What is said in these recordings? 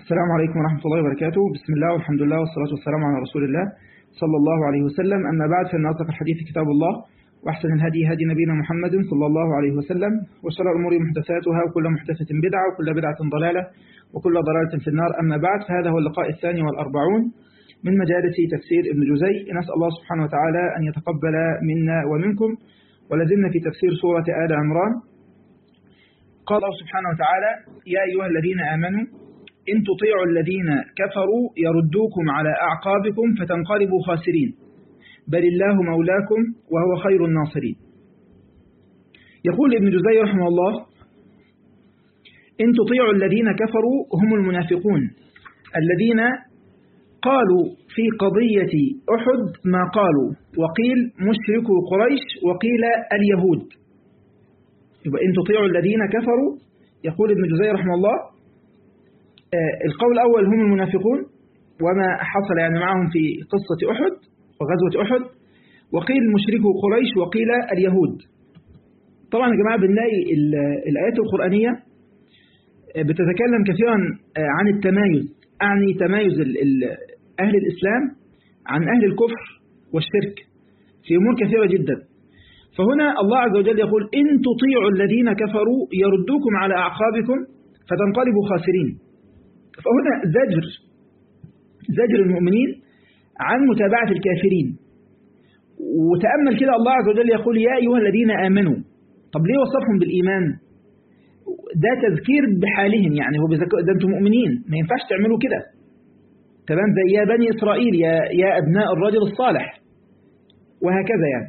السلام عليكم ورحمة الله وبركاته بسم الله والحمد لله والصلاة والسلام على رسول الله صلى الله عليه وسلم أما بعد فإن أصدق الحديث كتاب الله وأحسن الهدي هدي نبينا محمد صلى الله عليه وسلم وشر الأمور محدثاتها وكل محدثة بدعة وكل بدعة ضلالة وكل ضلالة في النار أما بعد فهذا هو اللقاء الثاني والأربعون من مجالس تفسير ابن جزي نسأل الله سبحانه وتعالى أن يتقبل منا ومنكم ولازلنا في تفسير سورة آل عمران قال الله سبحانه وتعالى يا أيها الذين آمنوا إن تطيعوا الذين كفروا يردوكم على أعقابكم فتنقلبوا خاسرين بل الله مولاكم وهو خير الناصرين يقول ابن جزي رحمه الله إن تطيعوا الذين كفروا هم المنافقون الذين قالوا في قضية أحد ما قالوا وقيل مشركوا قريش وقيل اليهود يبقى إن تطيعوا الذين كفروا يقول ابن جزي رحمه الله القول الأول هم المنافقون وما حصل يعني معهم في قصة أحد وغزوة أحد وقيل مشركوا قريش وقيل اليهود طبعا يا جماعة بنلاقي الآيات القرآنية بتتكلم كثيرا عن التمايز أعني تمايز أهل الإسلام عن أهل الكفر والشرك في أمور كثيرة جدا فهنا الله عز وجل يقول إن تطيعوا الذين كفروا يردوكم على أعقابكم فتنقلبوا خاسرين فهنا زجر زجر المؤمنين عن متابعة الكافرين وتأمل كده الله عز وجل يقول يا أيها الذين آمنوا طب ليه وصفهم بالإيمان ده تذكير بحالهم يعني هو ده أنتم مؤمنين ما ينفعش تعملوا كده تمام زي يا بني إسرائيل يا, يا أبناء الرجل الصالح وهكذا يعني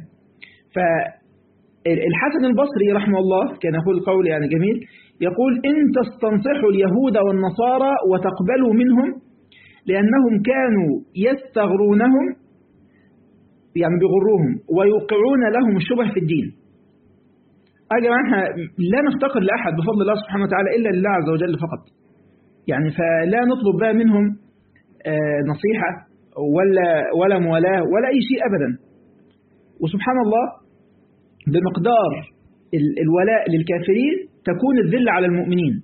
فالحسن البصري رحمه الله كان يقول قول يعني جميل يقول إن تستنصحوا اليهود والنصارى وتقبلوا منهم لأنهم كانوا يستغرونهم يعني بيغروهم ويوقعون لهم الشبه في الدين يا جماعة لا نفتقر لأحد بفضل الله سبحانه وتعالى إلا لله عز وجل فقط يعني فلا نطلب بقى منهم نصيحة ولا ولا موالاة ولا أي شيء أبدا وسبحان الله بمقدار الولاء للكافرين تكون الذلة على المؤمنين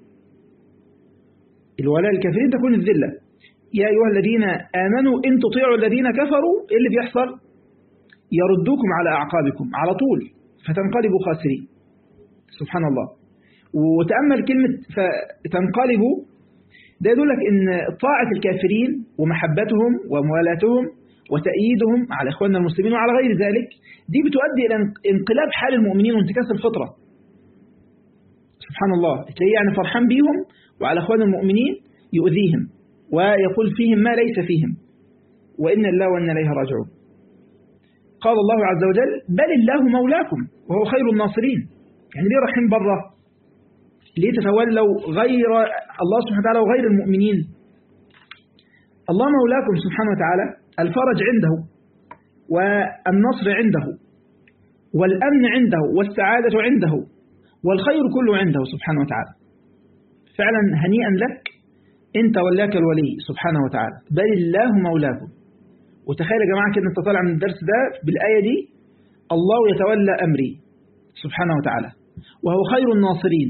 الولاء للكافرين تكون الذلة يا أيها الذين آمنوا إن تطيعوا الذين كفروا إيه اللي بيحصل يردوكم على أعقابكم على طول فتنقلبوا خاسرين سبحان الله وتأمل كلمة فتنقلبوا ده يدلك إن طاعة الكافرين ومحبتهم وموالاتهم وتأييدهم على إخواننا المسلمين وعلى غير ذلك دي بتؤدي إلى انقلاب حال المؤمنين وانتكاس الفطرة سبحان الله تلاقيه يعني فرحان بيهم وعلى اخوان المؤمنين يؤذيهم ويقول فيهم ما ليس فيهم وإن الله وإن إليه راجعون قال الله عز وجل بل الله مولاكم وهو خير الناصرين يعني ليه رايحين بره ليه تتولوا غير الله سبحانه وتعالى وغير المؤمنين الله مولاكم سبحانه وتعالى الفرج عنده والنصر عنده والأمن عنده والسعادة عنده والخير كله عنده سبحانه وتعالى فعلا هنيئا لك انت ولاك الولي سبحانه وتعالى بل الله مولاكم وتخيل يا جماعة كده انت طالع من الدرس ده بالآية دي الله يتولى أمري سبحانه وتعالى وهو خير الناصرين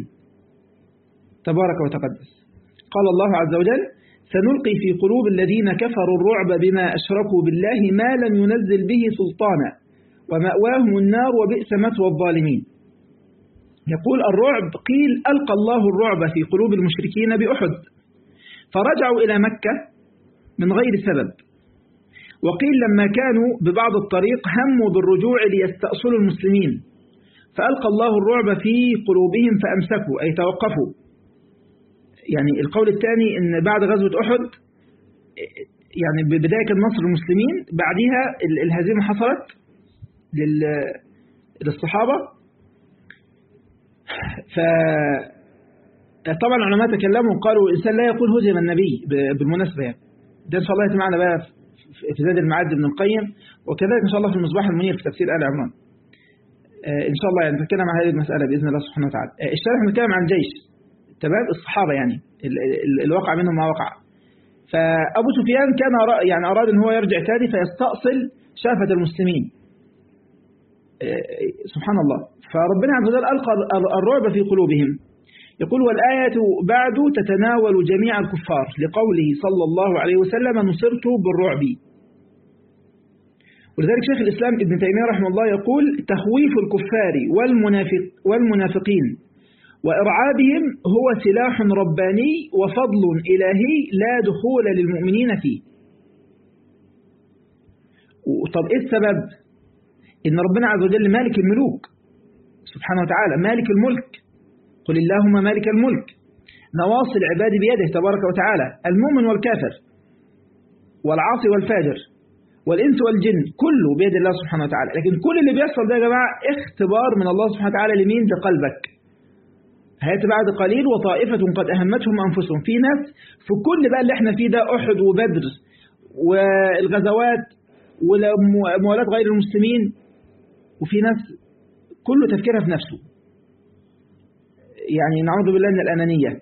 تبارك وتقدس قال الله عز وجل سنلقي في قلوب الذين كفروا الرعب بما أشركوا بالله ما لم ينزل به سلطانا ومأواهم النار وبئس مثوى الظالمين يقول الرعب قيل ألقى الله الرعب في قلوب المشركين بأحد فرجعوا إلى مكة من غير سبب وقيل لما كانوا ببعض الطريق هموا بالرجوع ليستأصلوا المسلمين فألقى الله الرعب في قلوبهم فأمسكوا أي توقفوا يعني القول الثاني أن بعد غزوة أحد يعني ببداية النصر المسلمين بعدها الهزيمة حصلت للصحابة ف طبعا العلماء تكلموا وقالوا الإنسان لا يقول هزم النبي بالمناسبة يعني ده إن شاء الله يتمعنا بقى في زاد المعاد ابن القيم وكذلك إن شاء الله في المصباح المنير في تفسير آل عمران إن شاء الله يعني نتكلم عن هذه المسألة بإذن الله سبحانه وتعالى الشارح بنتكلم عن جيش تمام الصحابة يعني الواقع منهم ما وقع فأبو سفيان كان يعني أراد أن هو يرجع تاني فيستأصل شافة المسلمين سبحان الله فربنا عز وجل ألقى الرعب في قلوبهم يقول والآية بعد تتناول جميع الكفار لقوله صلى الله عليه وسلم نصرت بالرعب ولذلك شيخ الإسلام ابن تيمية رحمه الله يقول تخويف الكفار والمنافق والمنافقين وإرعابهم هو سلاح رباني وفضل إلهي لا دخول للمؤمنين فيه طب إيه السبب إن ربنا عز وجل مالك الملوك سبحانه وتعالى مالك الملك قل اللهم مالك الملك نواصي العباد بيده تبارك وتعالى المؤمن والكافر والعاصي والفاجر والإنس والجن كله بيد الله سبحانه وتعالى لكن كل اللي بيحصل ده يا جماعة اختبار من الله سبحانه وتعالى لمين لقلبك هيأتي بعد قليل وطائفة قد أهمتهم أنفسهم في ناس في كل بقى اللي احنا فيه ده أحد وبدر والغزوات وموالاة غير المسلمين وفي ناس كله تفكيرها في نفسه يعني نعوذ بالله من الأنانية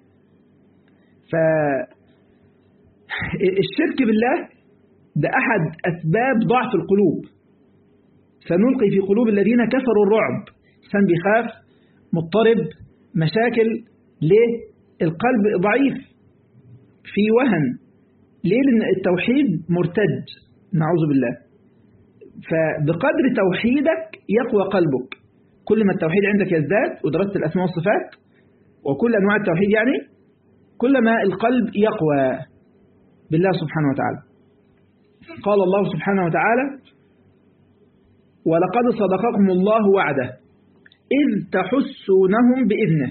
فالشرك بالله ده أحد أسباب ضعف القلوب سنلقي في قلوب الذين كفروا الرعب إنسان بيخاف مضطرب مشاكل ليه القلب ضعيف في وهن ليه لأن التوحيد مرتد نعوذ بالله فبقدر توحيدك يقوى قلبك كل ما التوحيد عندك يزداد ودراسة الأسماء والصفات وكل أنواع التوحيد يعني كلما القلب يقوى بالله سبحانه وتعالى قال الله سبحانه وتعالى ولقد صدقكم الله وعده إذ تحسونهم بإذنه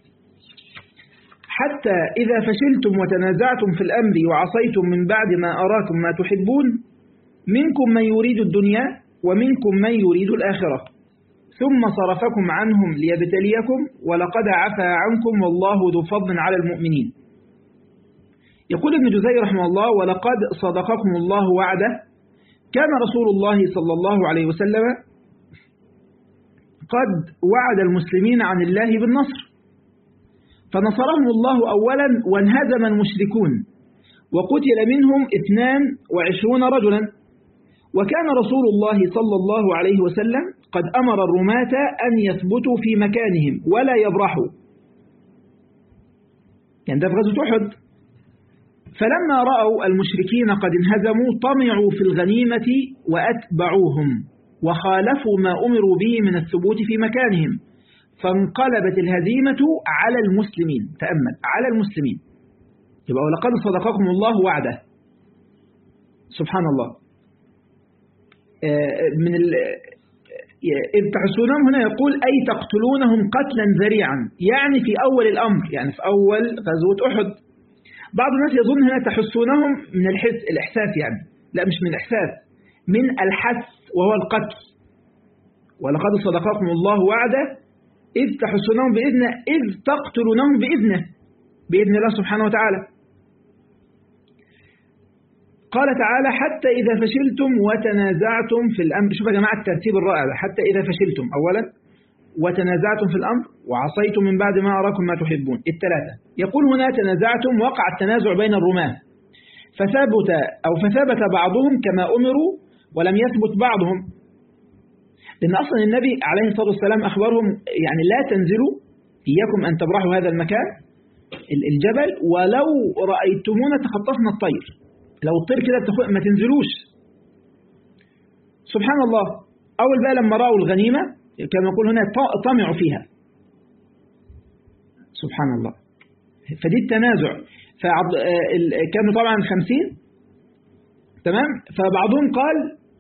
حتى إذا فشلتم وتنازعتم في الأمر وعصيتم من بعد ما أراكم ما تحبون منكم من يريد الدنيا ومنكم من يريد الآخرة ثم صرفكم عنهم ليبتليكم ولقد عفى عنكم والله ذو فضل على المؤمنين يقول ابن جزي رحمه الله ولقد صدقكم الله وعده كان رسول الله صلى الله عليه وسلم قد وعد المسلمين عن الله بالنصر فنصرهم الله أولا وانهزم المشركون وقتل منهم اثنان وعشرون رجلا وكان رسول الله صلى الله عليه وسلم قد أمر الرماة أن يثبتوا في مكانهم ولا يبرحوا يعني ده في غزوة أحد فلما رأوا المشركين قد انهزموا طمعوا في الغنيمة وأتبعوهم وخالفوا ما أمروا به من الثبوت في مكانهم فانقلبت الهزيمة على المسلمين تأمل على المسلمين يبقى ولقد صدقكم الله وعده سبحان الله من إذ تحسونهم هنا يقول أي تقتلونهم قتلا ذريعا يعني في أول الأمر يعني في أول غزوة أحد بعض الناس يظن هنا تحسونهم من الحس الإحساس يعني لا مش من الإحساس من الحس وهو القتل ولقد صدقكم الله وعده إذ تحسونهم بإذنه إذ تقتلونهم بإذنه بإذن الله سبحانه وتعالى قال تعالى حتى إذا فشلتم وتنازعتم في الأمر شوف يا جماعة الترتيب الرائع حتى إذا فشلتم أولا وتنازعتم في الأمر وعصيتم من بعد ما أراكم ما تحبون الثلاثة يقول هنا تنازعتم وقع التنازع بين الرماة فثبت أو فثبت بعضهم كما أمروا ولم يثبت بعضهم لأن أصلا النبي عليه الصلاة والسلام أخبرهم يعني لا تنزلوا إياكم أن تبرحوا هذا المكان الجبل ولو رأيتمونا تخطفنا الطير لو الطير كده ما تنزلوش سبحان الله أول بقى لما رأوا الغنيمة كما يقول هنا طمعوا فيها سبحان الله فدي التنازع فعبد كانوا طبعا خمسين تمام فبعضهم قال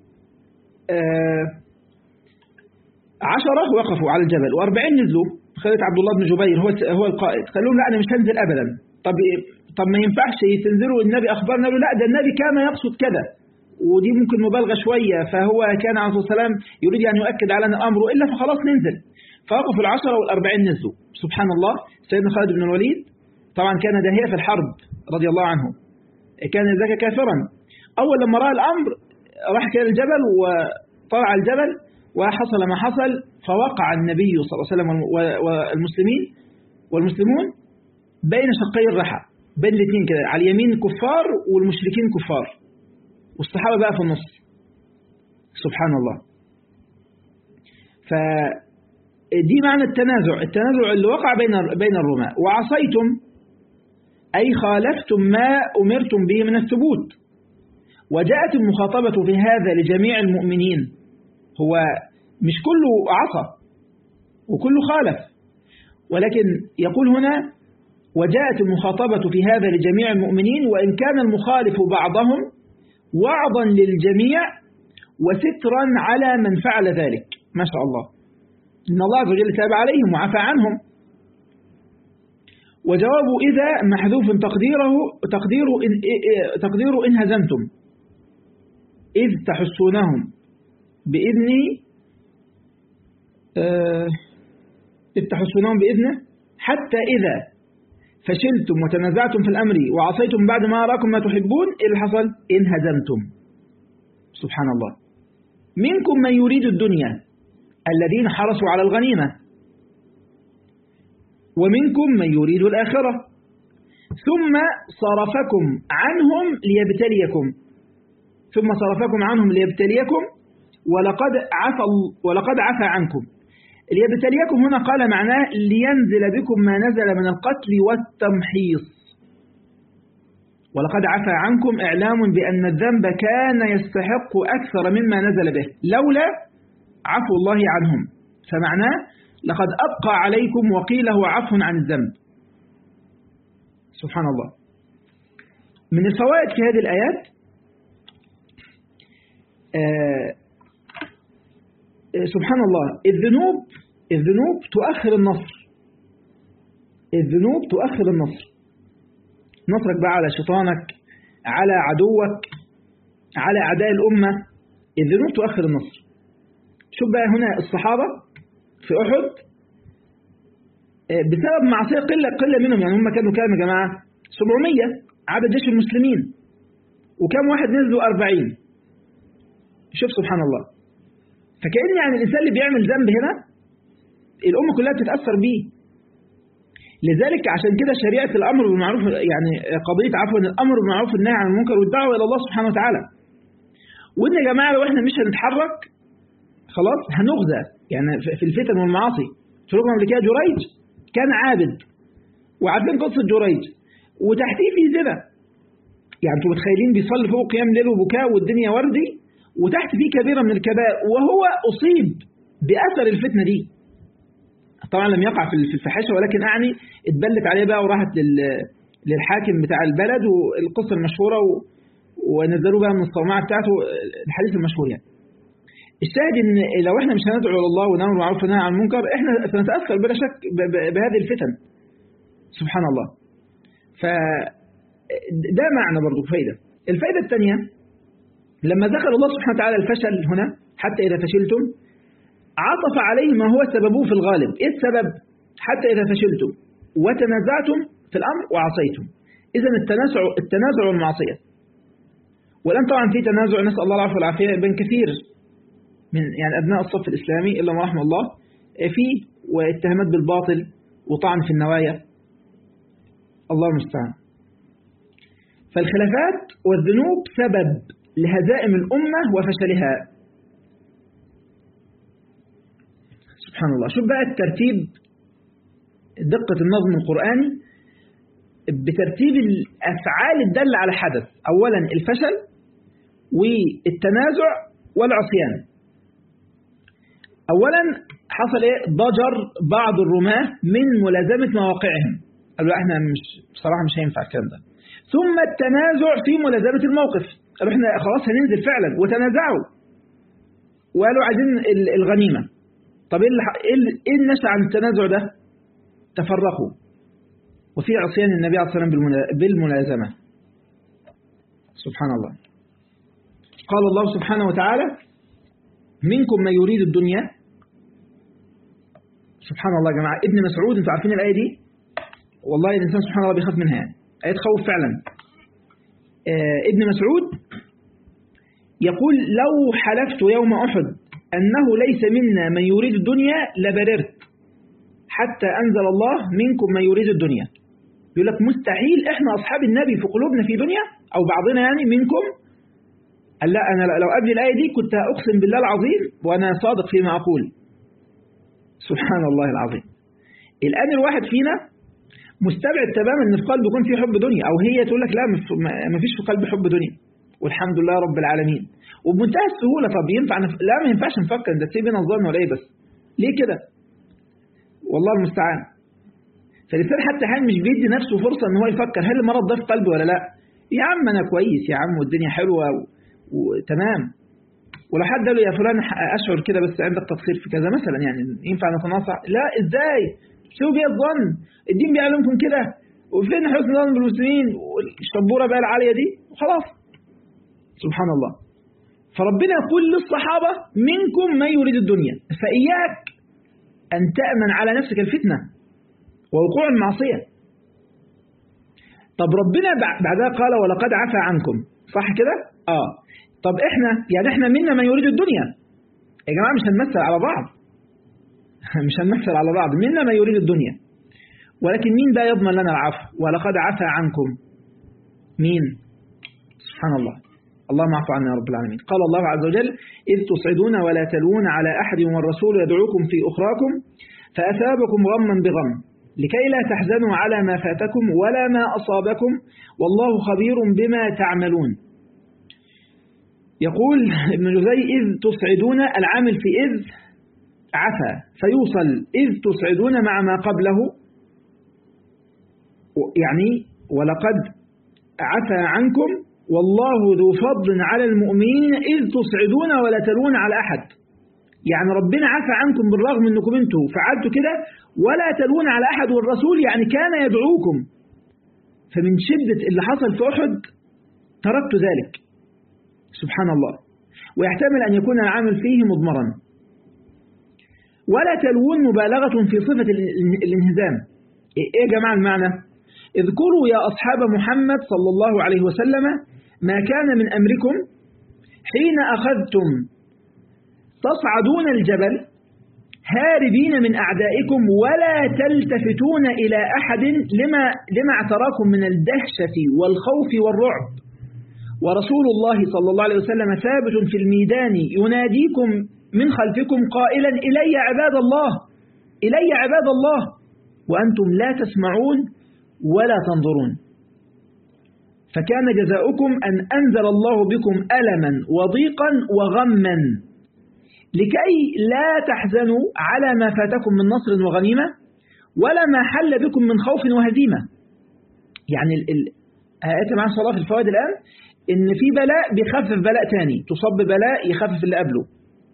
عشرة وقفوا على الجبل وأربعين نزلوا خلت عبد الله بن جبير هو هو القائد قال لهم لا أنا مش هنزل أبدا طب طب ما ينفعش تنزلوا النبي أخبرنا له لا ده النبي كان يقصد كذا ودي ممكن مبالغة شوية فهو كان عليه الصلاة والسلام يريد أن يؤكد على الأمر إلا فخلاص ننزل فوقفوا العشرة والأربعين نزلوا سبحان الله سيدنا خالد بن الوليد طبعا كان داهية في الحرب رضي الله عنه كان ذاك كافرا أول لما رأى الأمر راح كده الجبل وطلع الجبل وحصل ما حصل فوقع النبي صلى الله عليه وسلم والمسلمين والمسلمون بين شقي الرحى بين الاثنين كده على اليمين كفار والمشركين كفار والصحابة بقى في النص سبحان الله ف دي معنى التنازع التنازع اللي وقع بين بين الرماة وعصيتم أي خالفتم ما أمرتم به من الثبوت وجاءت المخاطبة في هذا لجميع المؤمنين هو مش كله عصى وكله خالف ولكن يقول هنا وجاءت المخاطبة في هذا لجميع المؤمنين وإن كان المخالف بعضهم وعظا للجميع وسترا على من فعل ذلك ما شاء الله إن الله عز وجل تاب عليهم وعفى عنهم وجواب إذا محذوف تقديره تقدير إن, تقدير إن هزمتم إذ تحسونهم بإذني إذ تحسونهم بإذنه حتى إذا فشلتم وتنازعتم في الأمر وعصيتم بعد ما أراكم ما تحبون إيه اللي حصل إن هزمتم سبحان الله منكم من يريد الدنيا الذين حرصوا على الغنيمة ومنكم من يريد الآخرة ثم صرفكم عنهم ليبتليكم ثم صرفكم عنهم ليبتليكم ولقد عفى ولقد عفى عنكم ليبتليكم هنا قال معناه لينزل بكم ما نزل من القتل والتمحيص ولقد عفى عنكم إعلام بأن الذنب كان يستحق أكثر مما نزل به لولا عفو الله عنهم فمعناه لقد أبقى عليكم وقيل هو عفو عن الذنب سبحان الله من الفوائد في هذه الآيات آه سبحان الله الذنوب الذنوب تؤخر النصر الذنوب تؤخر النصر نصرك بقى على شيطانك على عدوك على أعداء الأمة الذنوب تؤخر النصر شوف بقى هنا الصحابة في أحد بسبب معصية قلة قلة منهم يعني هم كانوا كام يا جماعة 700 عدد جيش المسلمين وكم واحد نزلوا 40 شوف سبحان الله فكأن يعني الإنسان اللي بيعمل ذنب هنا الأمة كلها بتتأثر بيه لذلك عشان كده شريعة الأمر بالمعروف يعني قضية عفوا الأمر بالمعروف والنهي عن المنكر والدعوة إلى الله سبحانه وتعالى وإن يا جماعة لو إحنا مش هنتحرك خلاص هنغزى يعني في الفتن والمعاصي تقولكم قبل كده جريج كان عابد وعارفين قصة جريج وتحتيه في زنا يعني انتوا متخيلين بيصلي فوق قيام ليل وبكاء والدنيا وردي وتحت فيه كبيرة من الكبائر وهو أصيب بأثر الفتنة دي طبعا لم يقع في الفحاشة ولكن أعني اتبلت عليه بقى وراحت للحاكم بتاع البلد والقصة المشهورة ونزلوا بقى من الصومعة بتاعته الحديث المشهور يعني الشاهد ان لو احنا مش هندعو الى الله ونامر بالمعروف وننهى عن المنكر احنا سنتاثر بلا شك بهذه الفتن سبحان الله ف ده معنى برضه فايده الفائده الثانيه لما ذكر الله سبحانه وتعالى الفشل هنا حتى اذا فشلتم عطف عليه ما هو سببه في الغالب ايه السبب حتى اذا فشلتم وتنازعتم في الامر وعصيتم اذا التنازع التنازع والمعصيه والان طبعا في تنازع نسال الله العافيه والعافيه بين كثير من يعني أبناء الصف الإسلامي إلا ما رحم الله فيه واتهامات بالباطل وطعن في النوايا الله المستعان فالخلافات والذنوب سبب لهزائم الأمة وفشلها سبحان الله شوف بقى الترتيب دقة النظم القرآني بترتيب الأفعال الدالة على حدث أولا الفشل والتنازع والعصيان أولا حصل إيه ضجر بعض الرماة من ملازمة مواقعهم قالوا احنا مش بصراحة مش هينفع الكلام ده ثم التنازع في ملازمة الموقف قالوا احنا خلاص هننزل فعلا وتنازعوا وقالوا عايزين الغنيمة طب ايه ايه النشأ عن التنازع ده تفرقوا وفي عصيان النبي عليه الصلاة والسلام بالملازمة سبحان الله قال الله سبحانه وتعالى منكم من يريد الدنيا سبحان الله يا جماعة ابن مسعود انتوا عارفين الآية دي والله الإنسان سبحان الله بيخاف منها يعني آية تخوف فعلا آه ابن مسعود يقول لو حلفت يوم أحد أنه ليس منا من يريد الدنيا لبررت حتى أنزل الله منكم من يريد الدنيا يقول لك مستحيل إحنا أصحاب النبي في قلوبنا في دنيا أو بعضنا يعني منكم قال لا أنا لو قبل الآية دي كنت أقسم بالله العظيم وأنا صادق فيما أقول سبحان الله العظيم الآن الواحد فينا مستبعد تماما ان في قلبه يكون في حب دنيا او هي تقول لك لا ما فيش في قلبي حب دنيا والحمد لله رب العالمين وبمنتهى السهوله طب ينفع نف... لا ما ينفعش نفكر ده تسيب بينا الظن ولا ايه بس ليه كده والله المستعان فالانسان حتى حال مش بيدي نفسه فرصه ان هو يفكر هل المرض ده في قلبي ولا لا يا عم انا كويس يا عم والدنيا حلوه وتمام ولو حد قال له يا فلان اشعر كده بس عندك تقصير في كذا مثلا يعني ينفع نتناصح لا ازاي شو بيه الظن الدين بيعلمكم كده وفين حسن الظن بالمسلمين والشبوره بقى العاليه دي وخلاص سبحان الله فربنا يقول للصحابه منكم من يريد الدنيا فاياك ان تامن على نفسك الفتنه ووقوع المعصيه طب ربنا بعدها قال ولقد عفى عنكم صح كده اه طب احنا يعني احنا منا من يريد الدنيا يا جماعه مش هنمثل على بعض مش هنمثل على بعض منا من يريد الدنيا ولكن مين بقى يضمن لنا العفو ولقد عفى عنكم مين سبحان الله اللهم اعف عنا يا رب العالمين قال الله عز وجل إذ تصعدون ولا تلون على أحد والرسول يدعوكم في أخراكم فأثابكم غما بغم لكي لا تحزنوا على ما فاتكم ولا ما أصابكم والله خبير بما تعملون يقول ابن جزي إذ تصعدون العامل في إذ عفا فيوصل إذ تصعدون مع ما قبله يعني ولقد عفا عنكم والله ذو فضل على المؤمنين إذ تصعدون ولا تلون على أحد يعني ربنا عفى عنكم بالرغم أنكم أنتم فعلتوا كده ولا تلون على أحد والرسول يعني كان يدعوكم فمن شدة اللي حصل في أحد تركت ذلك سبحان الله ويحتمل أن يكون العامل فيه مضمرا ولا تلون مبالغة في صفة الانهزام إيه يا جماعة المعنى اذكروا يا أصحاب محمد صلى الله عليه وسلم ما كان من أمركم حين أخذتم تصعدون الجبل هاربين من أعدائكم ولا تلتفتون إلى أحد لما, لما اعتراكم من الدهشة والخوف والرعب ورسول الله صلى الله عليه وسلم ثابت في الميدان يناديكم من خلفكم قائلا إلي عباد الله إلي عباد الله وأنتم لا تسمعون ولا تنظرون فكان جزاؤكم أن أنزل الله بكم ألما وضيقا وغما لكي لا تحزنوا على ما فاتكم من نصر وغنيمة ولا ما حل بكم من خوف وهزيمة يعني آيات مع الصلاة في الفوائد الآن إن في بلاء بيخفف بلاء تاني تصب بلاء يخفف اللي قبله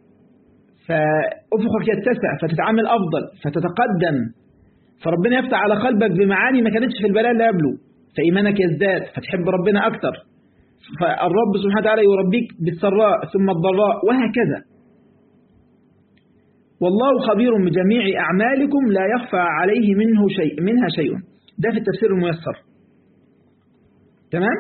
فأفقك يتسع فتتعامل أفضل فتتقدم فربنا يفتح على قلبك بمعاني ما كانتش في البلاء اللي قبله فإيمانك يزداد فتحب ربنا أكتر فالرب سبحانه وتعالى يربيك بالسراء ثم الضراء وهكذا والله خبير بجميع أعمالكم لا يخفى عليه منه شيء منها شيء ده في التفسير الميسر تمام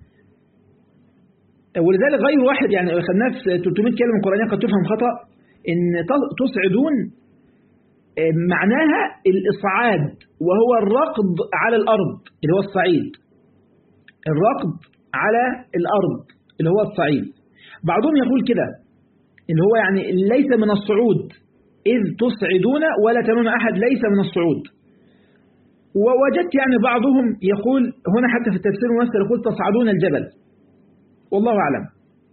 ولذلك غير واحد يعني خدناه في 300 كلمة قرآنية قد تفهم خطأ إن تصعدون معناها الإصعاد وهو الركض على الأرض اللي هو الصعيد الركض على الأرض اللي هو الصعيد بعضهم يقول كده اللي هو يعني ليس من الصعود إذ تصعدون ولا تلون أحد ليس من الصعود ووجدت يعني بعضهم يقول هنا حتى في التفسير الممثل يقول تصعدون الجبل والله أعلم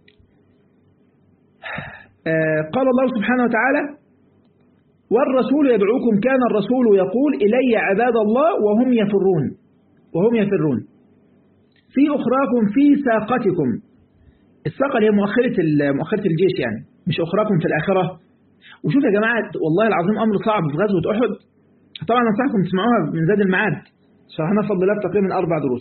قال الله سبحانه وتعالى والرسول يدعوكم كان الرسول يقول إلي عباد الله وهم يفرون وهم يفرون في أخراكم في ساقتكم الساقة هي مؤخرة مؤخرة الجيش يعني مش أخراكم في الآخرة وشوف يا جماعة والله العظيم أمر صعب في غزوة أحد طبعا أنصحكم تسمعوها من زاد المعاد شرحنا فضل الله تقريبا أربع دروس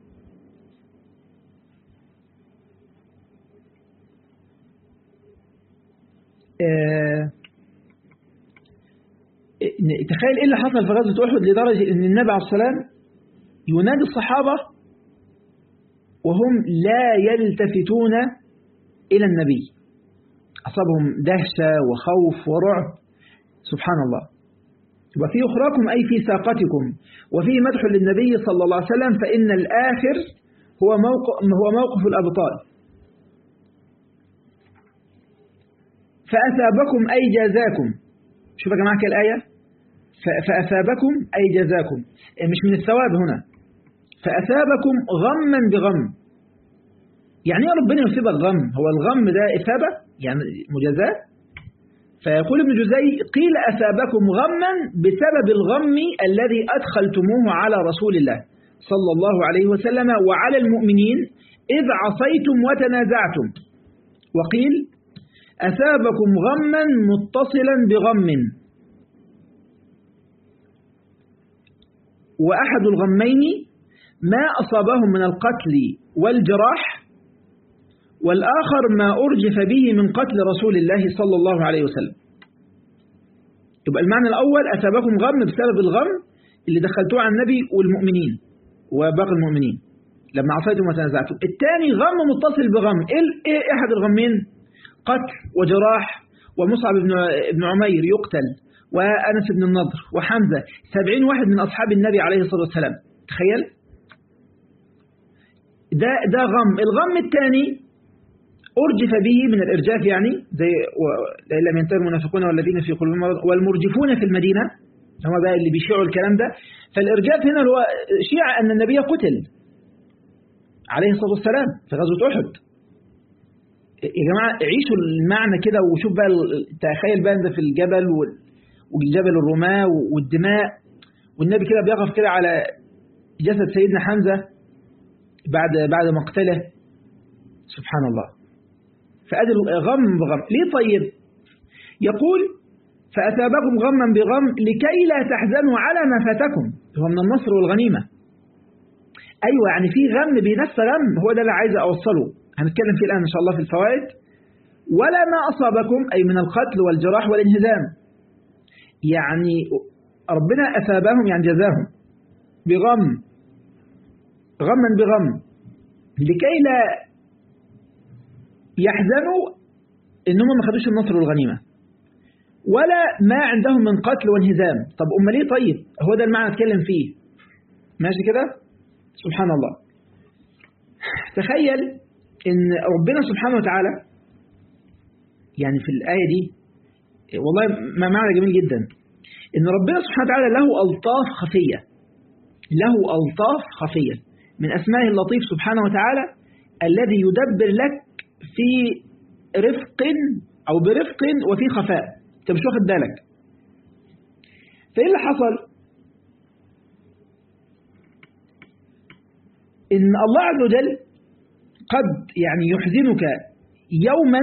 آه تخيل ايه اللي حصل في غزوة أحد لدرجة ان النبي عليه السلام ينادي الصحابة وهم لا يلتفتون إلى النبي أصابهم دهشة وخوف ورعب سبحان الله وفي أخراكم أي في ساقتكم وفيه مدح للنبي صلى الله عليه وسلم فإن الآخر هو موقف, هو موقف الأبطال فأثابكم أي جازاكم شوف يا جماعة كده الآية فأثابكم أي جزاكم مش من الثواب هنا فأثابكم غما بغم يعني ايه ربنا يصيبك غم هو الغم ده إثابة يعني مجازاة فيقول ابن جزي قيل أثابكم غما بسبب الغم الذي أدخلتموه على رسول الله صلى الله عليه وسلم وعلى المؤمنين إذ عصيتم وتنازعتم وقيل أثابكم غما متصلا بغم وأحد الغمين ما أصابهم من القتل والجراح والآخر ما أرجف به من قتل رسول الله صلى الله عليه وسلم يبقى المعنى الأول أثابكم غم بسبب الغم اللي دخلتوه على النبي والمؤمنين وباقي المؤمنين لما عصيتم وتنازعتم الثاني غم متصل بغم إيه أحد الغمين قتل وجراح ومصعب بن عمير يقتل وأنس بن النضر وحمزة سبعين واحد من أصحاب النبي عليه الصلاة والسلام تخيل ده, ده غم الغم الثاني أرجف به من الإرجاف يعني زي لم ينتهي المنافقون والذين في قلوبهم مرض والمرجفون في المدينة هم بقى اللي بيشيعوا الكلام ده فالإرجاف هنا هو شيع أن النبي قتل عليه الصلاة والسلام في غزوة أحد يا جماعة عيشوا المعنى كده وشوف بقى تخيل بقى ده في الجبل والجبل الرماة والدماء والنبي كده بيقف كده على جسد سيدنا حمزة بعد بعد مقتله سبحان الله فأدي غم بغم ليه طيب يقول فأثابكم غما بغم لكي لا تحزنوا على ما فاتكم هو من النصر والغنيمة أيوة يعني في غم بنفس غم هو ده اللي عايز أوصله هنتكلم فيه الآن إن شاء الله في الفوائد ولا ما أصابكم أي من القتل والجراح والانهزام يعني ربنا أثابهم يعني جزاهم بغم غما بغم لكي لا يحزنوا إنهم ما خدوش النصر والغنيمة ولا ما عندهم من قتل وانهزام طب أم ليه طيب هو ده المعنى اتكلم فيه ماشي كده سبحان الله تخيل ان ربنا سبحانه وتعالى يعني في الآية دي والله ما معنى جميل جدا ان ربنا سبحانه وتعالى له ألطاف خفية له ألطاف خفية من أسمائه اللطيف سبحانه وتعالى الذي يدبر لك في رفق أو برفق وفي خفاء انت مش واخد بالك فايه اللي حصل ان الله عز وجل قد يعني يحزنك يوما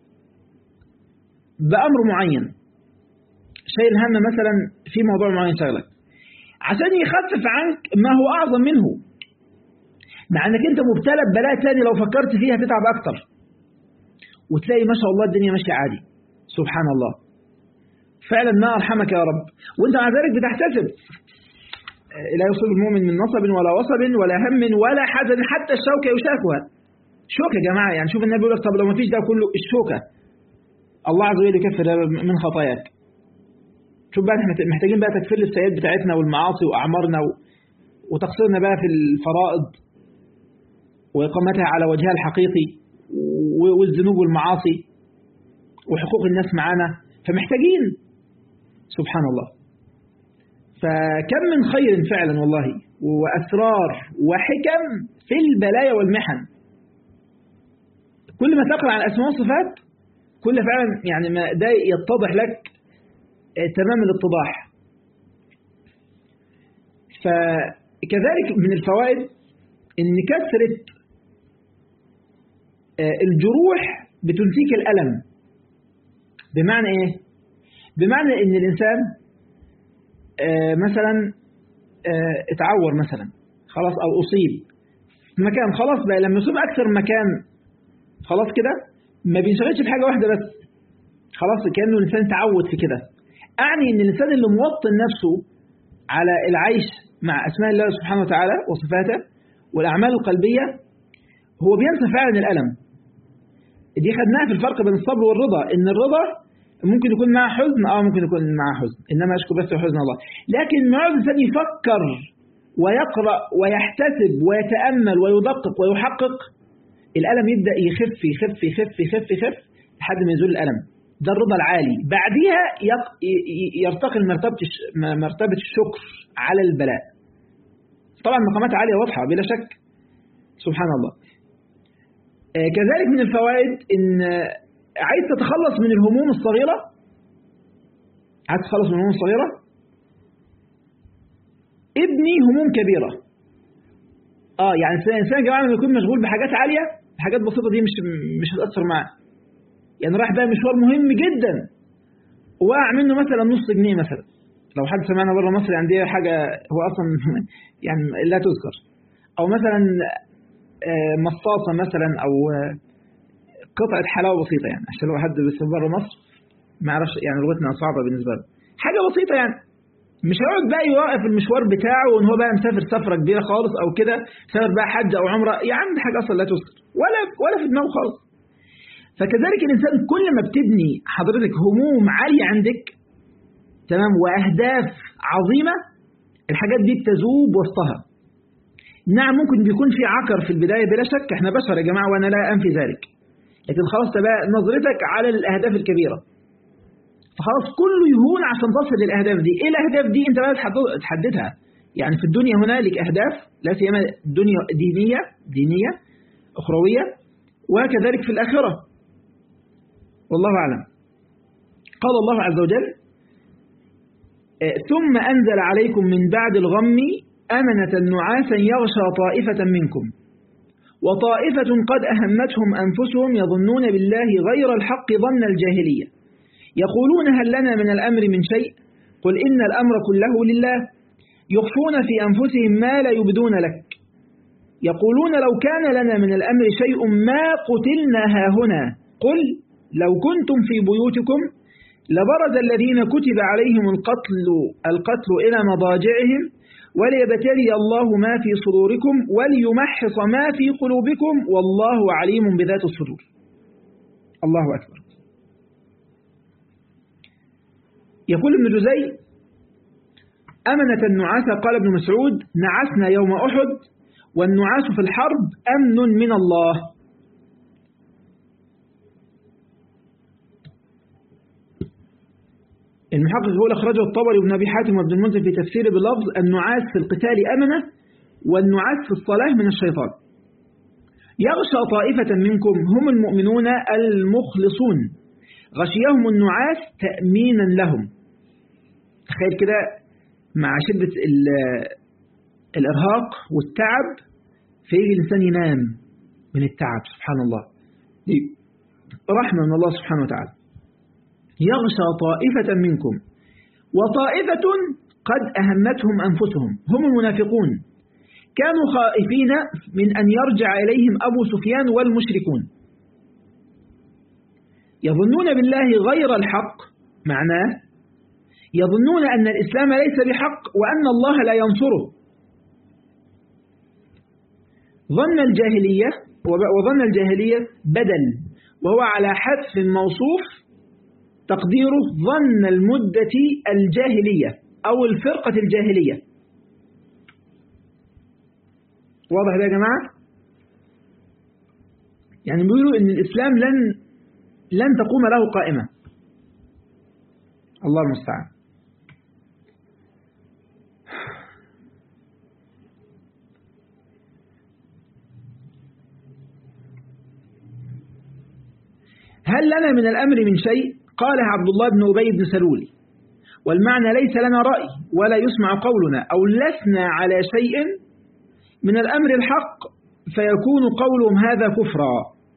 بأمر معين شيء الهم مثلا في موضوع معين شغلك عشان يخفف عنك ما هو أعظم منه مع انك انت مبتلى ببلاء تاني لو فكرت فيها تتعب اكتر وتلاقي ما شاء الله الدنيا ماشيه عادي سبحان الله فعلا ما أرحمك يا رب وانت مع ذلك بتحتسب لا يصيب المؤمن من نصب ولا وصب ولا هم ولا حزن حتى الشوكة يشاكها شوكة يا جماعة يعني شوف النبي يقول لك طب لو ما فيش ده كله الشوكة الله عز وجل يكفر من خطاياك شوف بقى احنا محتاجين بقى تكفير السيئات بتاعتنا والمعاصي وأعمارنا وتقصيرنا بقى في الفرائض وإقامتها على وجهها الحقيقي والذنوب والمعاصي وحقوق الناس معانا فمحتاجين سبحان الله فكم من خير فعلا والله وأسرار وحكم في البلايا والمحن كل ما تقرأ عن الأسماء والصفات كل فعلا يعني ما ده يتضح لك تمام الاتضاح فكذلك من الفوائد ان كثرة الجروح بتنسيك الألم بمعنى ايه بمعنى ان الانسان مثلا اتعور مثلا خلاص او اصيب في مكان خلاص بقى لما يصيب اكثر مكان خلاص كده ما بينشغلش بحاجه واحده بس خلاص كانه الانسان تعود في كده اعني ان الانسان اللي موطن نفسه على العيش مع اسماء الله سبحانه وتعالى وصفاته والاعمال القلبيه هو بينسى فعلا الالم دي خدناها في الفرق بين الصبر والرضا ان الرضا ممكن يكون معه حزن اه ممكن يكون معه حزن انما اشكو بس حزن الله لكن ما الانسان يفكر ويقرا ويحتسب ويتامل ويدقق ويحقق الالم يبدا يخف يخف يخف يخف يخف لحد ما يزول الالم ده الرضا العالي بعدها يرتقي لمرتبة مرتبة الشكر على البلاء طبعا مقامات عالية واضحة بلا شك سبحان الله كذلك من الفوائد ان عايز تتخلص من الهموم الصغيرة عايز تتخلص من الهموم الصغيرة ابني هموم كبيرة اه يعني الانسان يا جماعه لما يكون مشغول بحاجات عاليه الحاجات بسيطه دي مش مش هتاثر معاه يعني راح بقى مشوار مهم جدا وقع منه مثلا نص جنيه مثلا لو حد سمعنا بره مصر يعني دي حاجه هو اصلا يعني لا تذكر او مثلا مصاصه مثلا او قطعه حلاوه بسيطه يعني عشان لو حد بس بره مصر ما يعرفش يعني لغتنا صعبه بالنسبه له حاجه بسيطه يعني مش هيقعد بقى يوقف المشوار بتاعه وان هو بقى مسافر سفره كبيره خالص او كده مسافر بقى حج او عمره يا عم دي حاجه اصلا لا تذكر ولا ولا في دماغه خالص فكذلك الانسان كل ما بتبني حضرتك هموم عاليه عندك تمام واهداف عظيمه الحاجات دي بتذوب وسطها نعم ممكن بيكون في عكر في البدايه بلا شك احنا بشر يا جماعه وانا لا انفي ذلك لكن خلاص بقى نظرتك على الاهداف الكبيره فخلاص كله يهون عشان تصل للاهداف دي ايه الاهداف دي انت بقى تحددها يعني في الدنيا هنالك اهداف لا سيما الدنيا دينيه دينيه اخرويه وكذلك في الاخره والله اعلم قال الله عز وجل ثم انزل عليكم من بعد الغم امنه نعاسا يغشى طائفه منكم وطائفه قد اهمتهم انفسهم يظنون بالله غير الحق ظن الجاهليه يقولون هل لنا من الأمر من شيء قل إن الأمر كله لله يخفون في أنفسهم ما لا يبدون لك يقولون لو كان لنا من الأمر شيء ما قتلنا هاهنا قل لو كنتم في بيوتكم لبرز الذين كتب عليهم القتل القتل إلى مضاجعهم وليبتلي الله ما في صدوركم وليمحص ما في قلوبكم والله عليم بذات الصدور الله أكبر يقول ابن جزي أمنة النعاس قال ابن مسعود نعسنا يوم أحد والنعاس في الحرب أمن من الله المحقق يقول أخرجه الطبري وابن أبي حاتم وابن المنذر في تفسيره بلفظ النعاس في القتال أمنة والنعاس في الصلاة من الشيطان يغشى طائفة منكم هم المؤمنون المخلصون غشيهم النعاس تأمينا لهم تخيل كده مع شدة الإرهاق والتعب فيجي الإنسان ينام من التعب سبحان الله دي رحمة من الله سبحانه وتعالى يغشى طائفة منكم وطائفة قد أهمتهم أنفسهم هم المنافقون كانوا خائفين من أن يرجع إليهم أبو سفيان والمشركون يظنون بالله غير الحق معناه يظنون أن الإسلام ليس بحق وأن الله لا ينصره ظن الجاهلية وظن الجاهلية بدل وهو على حذف موصوف تقديره ظن المدة الجاهلية أو الفرقة الجاهلية واضح ده يا جماعة يعني بيقولوا ان الإسلام لن لن تقوم له قائمة الله المستعان هل لنا من الأمر من شيء قالها عبد الله بن أبي بن سلول والمعنى ليس لنا رأي ولا يسمع قولنا أو لسنا على شيء من الأمر الحق فيكون قولهم هذا كفرا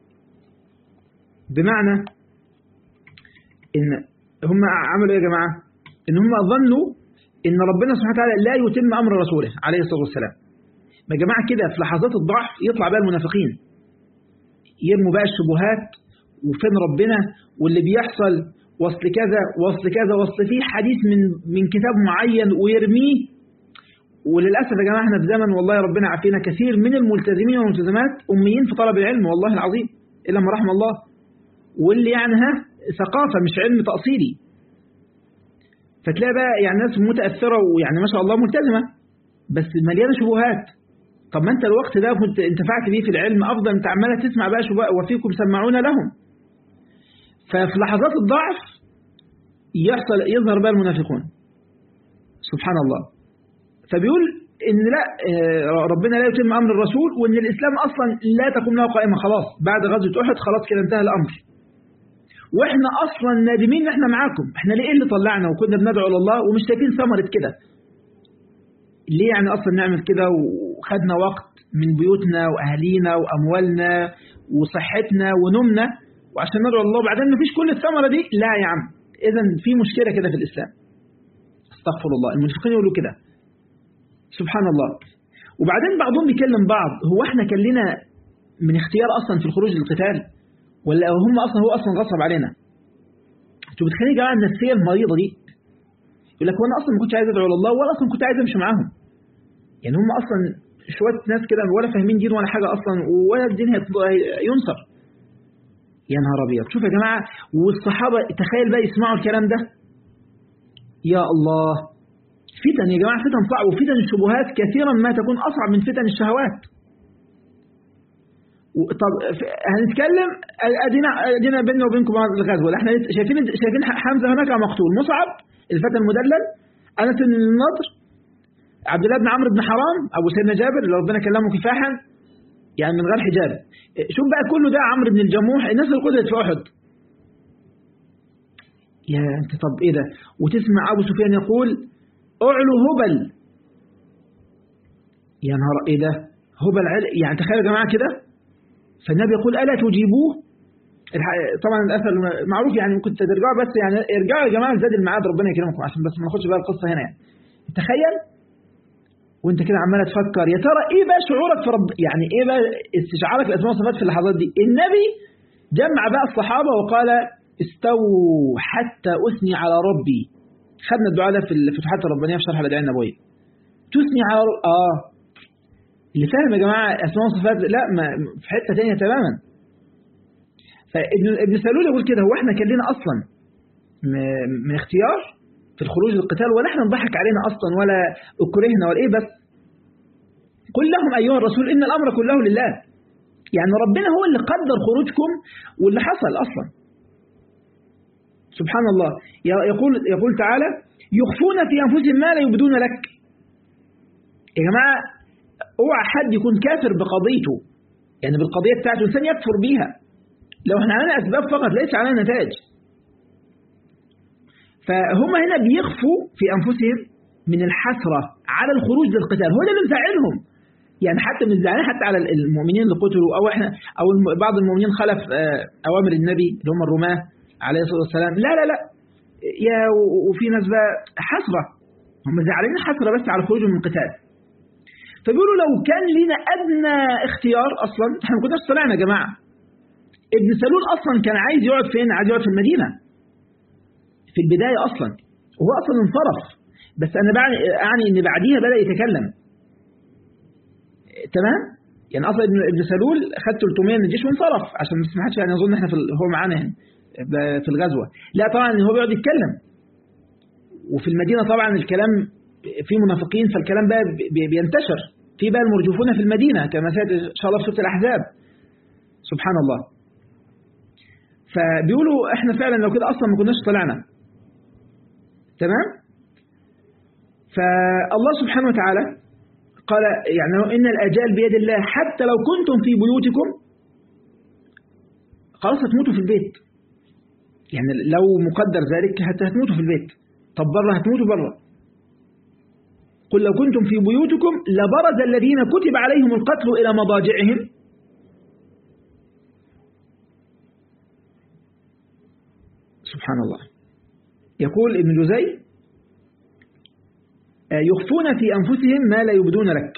بمعنى إن هم عملوا يا جماعة إن هم ظنوا إن ربنا سبحانه وتعالى لا يتم أمر رسوله عليه الصلاة والسلام يا جماعة كده في لحظات الضعف يطلع بقى المنافقين يرموا بقى الشبهات وفين ربنا واللي بيحصل وصل كذا وصل كذا وصل فيه حديث من من كتاب معين ويرميه وللأسف يا جماعة احنا في زمن والله ربنا عافينا كثير من الملتزمين والملتزمات أميين في طلب العلم والله العظيم إلا ما رحم الله واللي يعني ها ثقافة مش علم تأصيلي فتلاقي بقى يعني ناس متأثرة ويعني ما شاء الله ملتزمة بس مليانة شبهات طب ما انت الوقت ده كنت انتفعت بيه في العلم افضل انت عماله تسمع بقى شبهات وفيكم سمعون لهم ففي لحظات الضعف يحصل يظهر بقى المنافقون سبحان الله فبيقول ان لا ربنا لا يتم امر الرسول وان الاسلام اصلا لا تقوم له قائمه خلاص بعد غزوه احد خلاص كده انتهى الامر واحنا اصلا نادمين ان احنا معاكم احنا ليه اللي طلعنا وكنا بندعو لله ومش شايفين ثمره كده ليه يعني اصلا نعمل كده وخدنا وقت من بيوتنا واهالينا واموالنا وصحتنا ونومنا وعشان ندعو الله وبعدين مفيش كل الثمره دي لا يا عم اذا في مشكله كده في الاسلام استغفر الله المنافقين يقولوا كده سبحان الله وبعدين بعضهم بيكلم بعض هو احنا كان لنا من اختيار اصلا في الخروج للقتال ولا هم اصلا هو اصلا غصب علينا انتوا بتخليني يا جماعه النفسيه المريضه دي يقول لك وانا اصلا ما كنتش عايز ادعو لله ولا اصلا كنت عايز امشي معاهم يعني هم اصلا شويه ناس كده ولا فاهمين دين ولا حاجه اصلا ولا الدين ينصر يا نهار ابيض شوف يا جماعه والصحابه تخيل بقى يسمعوا الكلام ده يا الله فتن يا جماعه فتن صعب وفتن الشبهات كثيرا ما تكون اصعب من فتن الشهوات طب هنتكلم ادينا ادينا بيننا وبينكم الغزوه احنا شايفين شايفين حمزه هناك مقتول مصعب الفتى المدلل انس بن النضر عبد الله بن عمرو بن حرام ابو سيدنا جابر اللي ربنا كلمه كفاحا يعني من غير حجاب شوف بقى كله ده عمرو بن الجموح الناس اللي قتلت في احد يا انت طب ايه ده وتسمع ابو سفيان يقول اعلو هبل يا نهار ايه ده هبل عل... يعني تخيلوا يا جماعه كده فالنبي يقول الا تجيبوه طبعا الاثر معروف يعني ممكن ترجعوا بس يعني ارجعوا يا جماعه زاد الميعاد ربنا يكرمكم عشان بس ما ناخدش بقى القصه هنا يعني تخيل وانت كده عمال تفكر يا ترى ايه بقى شعورك في رب يعني ايه بقى استشعارك الاسماء والصفات في اللحظات دي النبي جمع بقى الصحابه وقال استووا حتى اثني على ربي خدنا الدعاء ده في الفتوحات الربانيه في شرح الادعيه النبويه تثني على رب... اه اللي فاهم يا جماعه اسماء وصفات لا ما في حته ثانيه تماما فابن ابن سلول يقول كده هو احنا كان لنا اصلا من اختيار في الخروج للقتال ولا احنا نضحك علينا اصلا ولا اكرهنا ولا ايه بس قل لهم ايها الرسول ان الامر كله لله يعني ربنا هو اللي قدر خروجكم واللي حصل اصلا سبحان الله يقول يقول تعالى يخفون في انفسهم ما لا يبدون لك يا جماعه اوعى حد يكون كافر بقضيته يعني بالقضيه بتاعته الانسان يكفر بيها لو احنا عملنا اسباب فقط ليس علينا نتائج فهم هنا بيخفوا في انفسهم من الحسره على الخروج للقتال هو ده اللي مزعلهم يعني حتى مش زعلانين حتى على المؤمنين اللي قتلوا او احنا او بعض المؤمنين خلف اوامر النبي اللي هم الرماه عليه الصلاه والسلام لا لا لا يا وفي ناس بقى حسره هم زعلانين حسره بس على خروجهم من القتال فبيقولوا لو كان لنا ادنى اختيار اصلا احنا ما كناش طلعنا يا جماعه ابن سلول اصلا كان عايز يقعد فين عايز يقعد في المدينه في البدايه اصلا وهو اصلا انصرف بس انا اعني ان بعديها بدا يتكلم تمام يعني اصلا ابن ابن سلول خد 300 من الجيش وانصرف عشان ما حدش يعني يظن احنا في هو معانا هنا في الغزوه لا طبعا هو بيقعد يتكلم وفي المدينه طبعا الكلام في منافقين فالكلام بقى بينتشر في بقى المرجفون في المدينه كما سياتي ان شاء الله في سوره الاحزاب سبحان الله فبيقولوا احنا فعلا لو كده اصلا ما كناش طلعنا تمام فالله سبحانه وتعالى قال يعني ان الاجال بيد الله حتى لو كنتم في بيوتكم خلاص هتموتوا في البيت يعني لو مقدر ذلك هتموتوا في البيت طب بره هتموتوا بره قل لو كنتم في بيوتكم لبرز الذين كتب عليهم القتل إلى مضاجعهم سبحان الله يقول ابن جزي يخفون في أنفسهم ما لا يبدون لك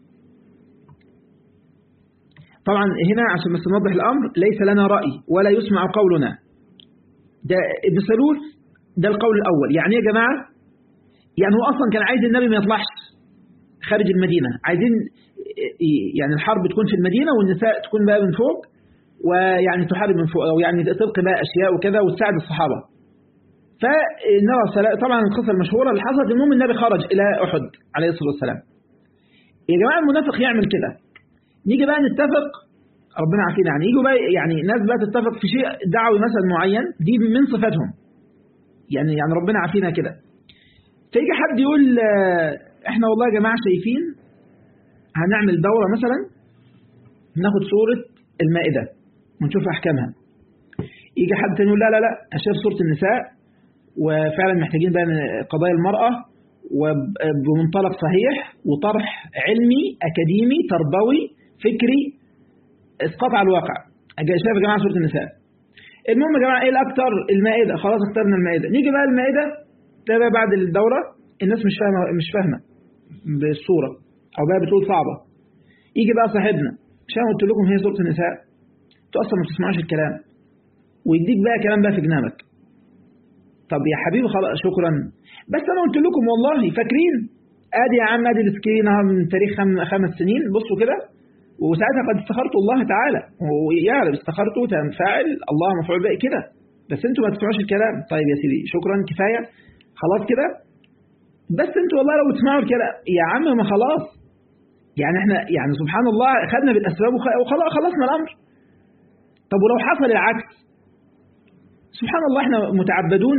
طبعا هنا عشان بس نوضح الأمر ليس لنا رأي ولا يسمع قولنا ده ابن سلول ده القول الأول يعني يا جماعة يعني هو أصلا كان عايز النبي ما يطلعش خارج المدينة عايزين يعني الحرب تكون في المدينة والنساء تكون بقى من فوق ويعني تحارب من فوق أو يعني تلقي بقى أشياء وكذا وتساعد الصحابة فالنبي طبعا القصة المشهورة اللي حصلت المهم النبي خرج إلى أحد عليه الصلاة والسلام يا جماعة المنافق يعمل كده نيجي بقى نتفق ربنا عارفين يعني يجوا بقى يعني ناس بقى تتفق في شيء دعوي مثلا معين دي من صفاتهم يعني يعني ربنا عارفينها كده فيجي حد يقول احنا والله يا جماعه شايفين هنعمل دوره مثلا ناخد سوره المائده ونشوف احكامها يجي حد تاني يقول لا لا لا انا شايف سوره النساء وفعلا محتاجين بقى قضايا المراه وبمنطلق صحيح وطرح علمي اكاديمي تربوي فكري اسقاط على الواقع شايف يا جماعه سوره النساء المهم يا جماعه ايه الاكثر المائده خلاص اخترنا المائده نيجي بقى المائده ده بقى بعد الدوره الناس مش فاهمه مش فاهمه بالصوره او بقى بتقول صعبه يجي بقى صاحبنا مش انا قلت لكم هي سوره النساء انتوا اصلا ما بتسمعوش الكلام ويديك بقى كلام بقى في جنابك طب يا حبيبي خلاص شكرا بس انا قلت لكم والله فاكرين ادي يا عم ادي السكرينه من تاريخ خم خمس سنين بصوا كده وساعتها قد استخرت الله تعالى ويعلم استخرته تنفعل الله مفعول به كده بس انتوا ما تسمعوش الكلام طيب يا سيدي شكرا كفايه خلاص كده بس انتوا والله لو بتسمعوا الكلام يا عم ما خلاص يعني احنا يعني سبحان الله خدنا بالاسباب وخلاص خلصنا الامر طب ولو حصل العكس سبحان الله احنا متعبدون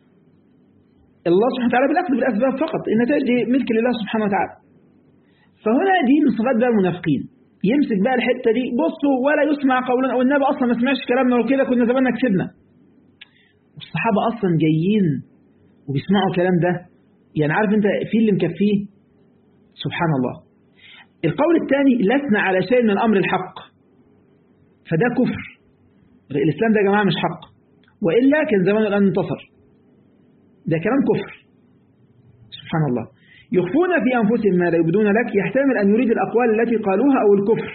الله سبحانه وتعالى بالاخذ بالاسباب فقط النتائج دي ملك لله سبحانه وتعالى فهنا دي من صفات بقى المنافقين يمسك بقى الحته دي بصوا ولا يسمع قولنا والنبي اصلا ما سمعش كلامنا وكده كنا زماننا كسبنا والصحابه اصلا جايين وبيسمعوا الكلام ده يعني عارف انت في اللي مكفيه سبحان الله القول الثاني لسنا على شيء من الامر الحق فده كفر الاسلام ده يا جماعه مش حق والا كان زمان الان انتصر ده كلام كفر سبحان الله يخفون في أنفسهم ما لا يبدون لك يحتمل أن يريد الأقوال التي قالوها أو الكفر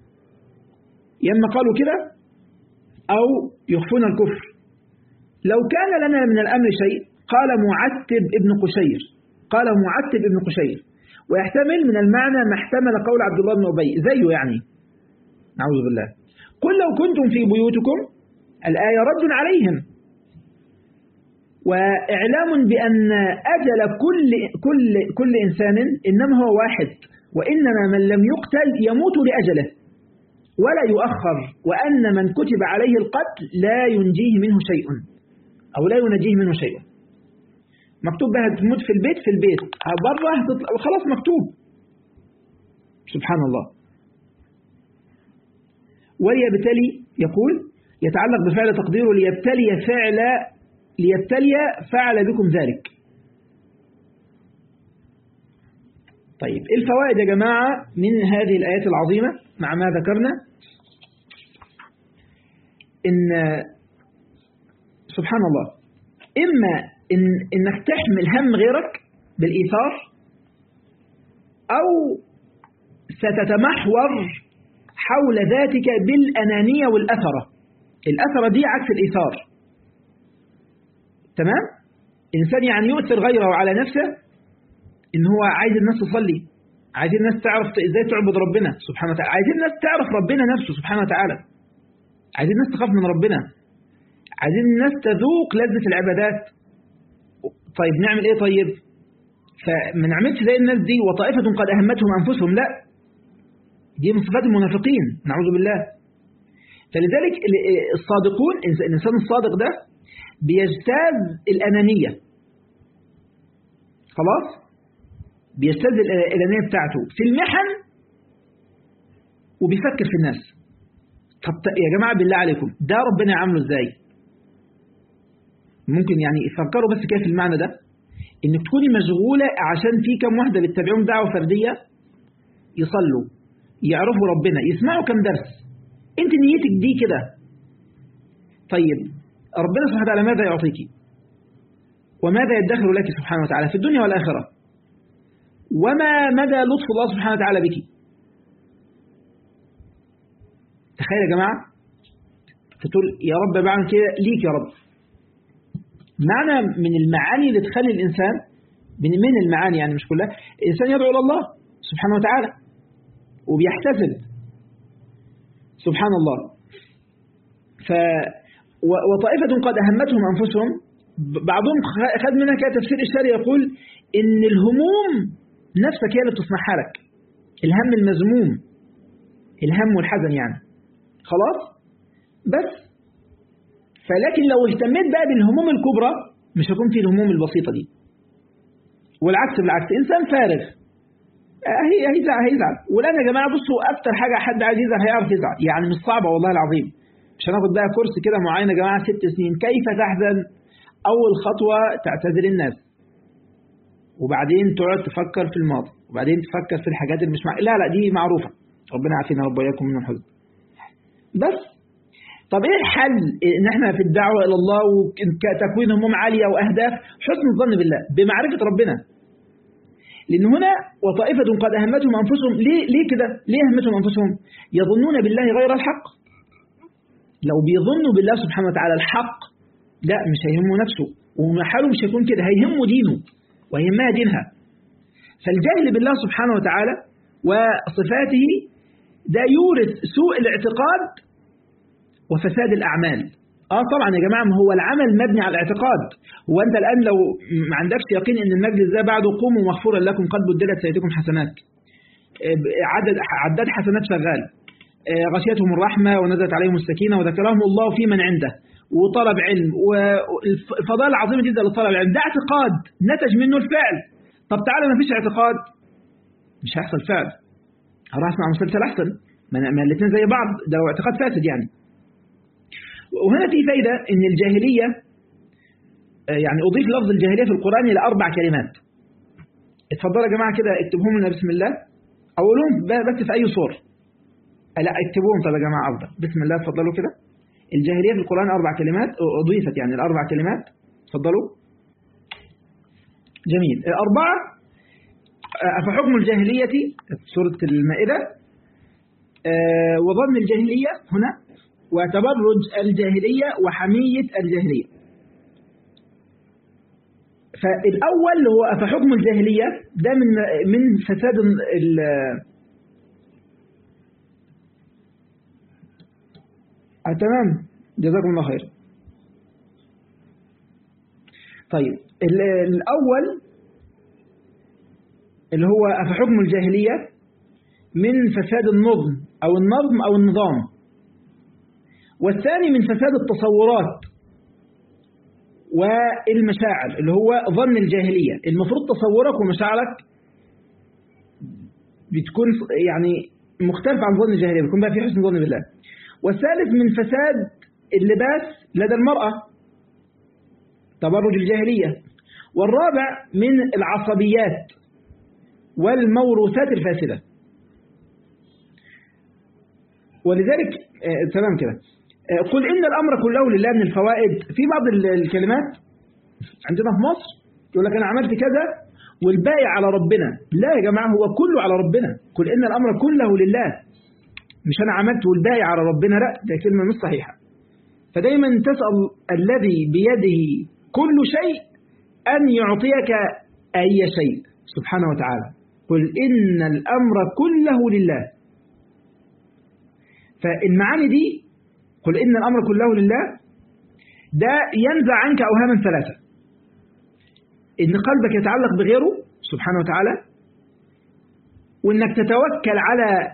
يما قالوا كده أو يخفون الكفر لو كان لنا من الأمر شيء قال معتب ابن قشير قال معتب ابن قشير ويحتمل من المعنى ما احتمل قول عبد الله بن أبي زيه يعني نعوذ بالله قل لو كنتم في بيوتكم الآية رد عليهم وإعلام بأن أجل كل, كل, كل إنسان إنما هو واحد وإنما من لم يقتل يموت لأجله ولا يؤخر وأن من كتب عليه القتل لا ينجيه منه شيء أو لا ينجيه منه شيء مكتوب بها تموت في البيت في البيت بره خلاص مكتوب سبحان الله وليبتلي يقول يتعلق بفعل تقديره ليبتلي فعل ليبتلي فعل بكم ذلك طيب الفوائد يا جماعة من هذه الآيات العظيمة مع ما ذكرنا إن سبحان الله إما إن إنك تحمل هم غيرك بالإيثار أو ستتمحور حول ذاتك بالأنانية والأثرة الأثرة دي عكس الإيثار تمام إنسان يعني يؤثر غيره على نفسه إن هو عايز الناس تصلي عايزين الناس تعرف إزاي تعبد ربنا سبحانه وتعالى عايزين الناس تعرف ربنا نفسه سبحانه وتعالى عايزين الناس تخاف من ربنا عايزين الناس تذوق لذة العبادات طيب نعمل إيه طيب فما نعملش زي الناس دي وطائفة قد أهمتهم أنفسهم لا دي من صفات المنافقين نعوذ بالله فلذلك الصادقون الإنسان الصادق ده بيجتاز الأنانية خلاص بيجتاز الأنانية بتاعته في المحن وبيفكر في الناس طب يا جماعة بالله عليكم ده ربنا عامله ازاي ممكن يعني فكروا بس كده في المعنى ده انك تكوني مشغولة عشان في كم واحدة بتتابعهم دعوة فردية يصلوا يعرفوا ربنا يسمعوا كم درس انت نيتك دي كده طيب ربنا سبحانه وتعالى ماذا يعطيك وماذا يدخر لك سبحانه وتعالى في الدنيا والآخرة وما مدى لطف الله سبحانه وتعالى بك تخيل يا جماعة تقول يا رب بعمل كده ليك يا رب معنى من المعاني اللي تخلي الإنسان من من المعاني يعني مش كلها الإنسان يدعو إلى الله سبحانه وتعالى وبيحتسب سبحان الله ف وطائفة قد أهمتهم أنفسهم بعضهم خد منها كده تفسير إشاري يقول إن الهموم نفسك هي اللي بتصنعها لك الهم المذموم الهم والحزن يعني خلاص بس فلكن لو اهتميت بقى بالهموم الكبرى مش هيكون في الهموم البسيطة دي والعكس بالعكس إنسان فارغ هي هيزعل هيزعل ولان يا جماعة بصوا أكتر حاجة حد عايز يزعل هيعرف يزعل يعني مش صعبة والله العظيم مش هناخد بقى كورس كده معين يا جماعة ست سنين كيف تحزن أول خطوة تعتذر الناس وبعدين تقعد تفكر في الماضي وبعدين تفكر في الحاجات اللي مش مع... لا لا دي معروفة ربنا يعافينا رب وإياكم من الحزن بس طب ايه الحل ان احنا في الدعوة الى الله وتكوين هموم عالية واهداف حسن الظن بالله بمعرفة ربنا لان هنا وطائفة قد اهمتهم انفسهم ليه ليه كده ليه اهمتهم انفسهم يظنون بالله غير الحق لو بيظنوا بالله سبحانه وتعالى الحق لا مش هيهمه نفسه وحاله مش هيكون كده هيهمه دينه ويهمها دينها فالجهل بالله سبحانه وتعالى وصفاته ده يورث سوء الاعتقاد وفساد الأعمال آه طبعا يا جماعة ما هو العمل مبني على الاعتقاد هو أنت الآن لو ما عندكش يقين أن المجلس ده بعده قوموا مغفورا لكم قد بدلت سيئتكم حسنات عدد عداد حسنات شغال غشيتهم الرحمة ونزلت عليهم السكينة وذكرهم الله في من عنده وطلب علم والفضائل العظيمة جدا لطلب العلم ده اعتقاد نتج منه الفعل طب تعالى ما فيش اعتقاد مش هيحصل فعل هروح اسمع مسلسل احسن ما الاثنين زي بعض ده لو اعتقاد فاسد يعني وهنا في فايدة ان الجاهلية يعني اضيف لفظ الجاهلية في القرآن الى اربع كلمات اتفضلوا يا جماعة كده اكتبوهم لنا بسم الله اولهم بس في اي صور لا اكتبوهم طب يا جماعة افضل بسم الله اتفضلوا كده الجاهلية في القرآن اربع كلمات اضيفت يعني الاربع كلمات اتفضلوا جميل أربعة أفحكم الجاهلية سورة المائدة وظن الجاهلية هنا وتبرج الجاهلية وحمية الجاهلية فالأول هو أفحكم الجاهلية ده من من فساد ال آه تمام جزاكم الله خير طيب الأول اللي هو أفحكم الجاهلية من فساد النظم أو النظم أو النظام والثاني من فساد التصورات والمشاعر اللي هو ظن الجاهلية المفروض تصورك ومشاعرك بتكون يعني مختلف عن ظن الجاهلية بيكون بقى في حسن ظن بالله والثالث من فساد اللباس لدى المرأة تبرج الجاهلية والرابع من العصبيات والموروثات الفاسدة ولذلك آه تمام كده آه قل إن الأمر كله لله من الفوائد في بعض الكلمات عندنا في مصر يقول لك أنا عملت كذا والباقي على ربنا لا يا جماعة هو كله على ربنا قل إن الأمر كله لله مش أنا عملت والباقي على ربنا لا ده كلمة مش صحيحة فدايما تسأل الذي بيده كل شيء أن يعطيك أي شيء سبحانه وتعالى قل إن الأمر كله لله فالمعاني دي قل إن الأمر كله لله ده ينزع عنك أوهاما ثلاثة إن قلبك يتعلق بغيره سبحانه وتعالى وإنك تتوكل على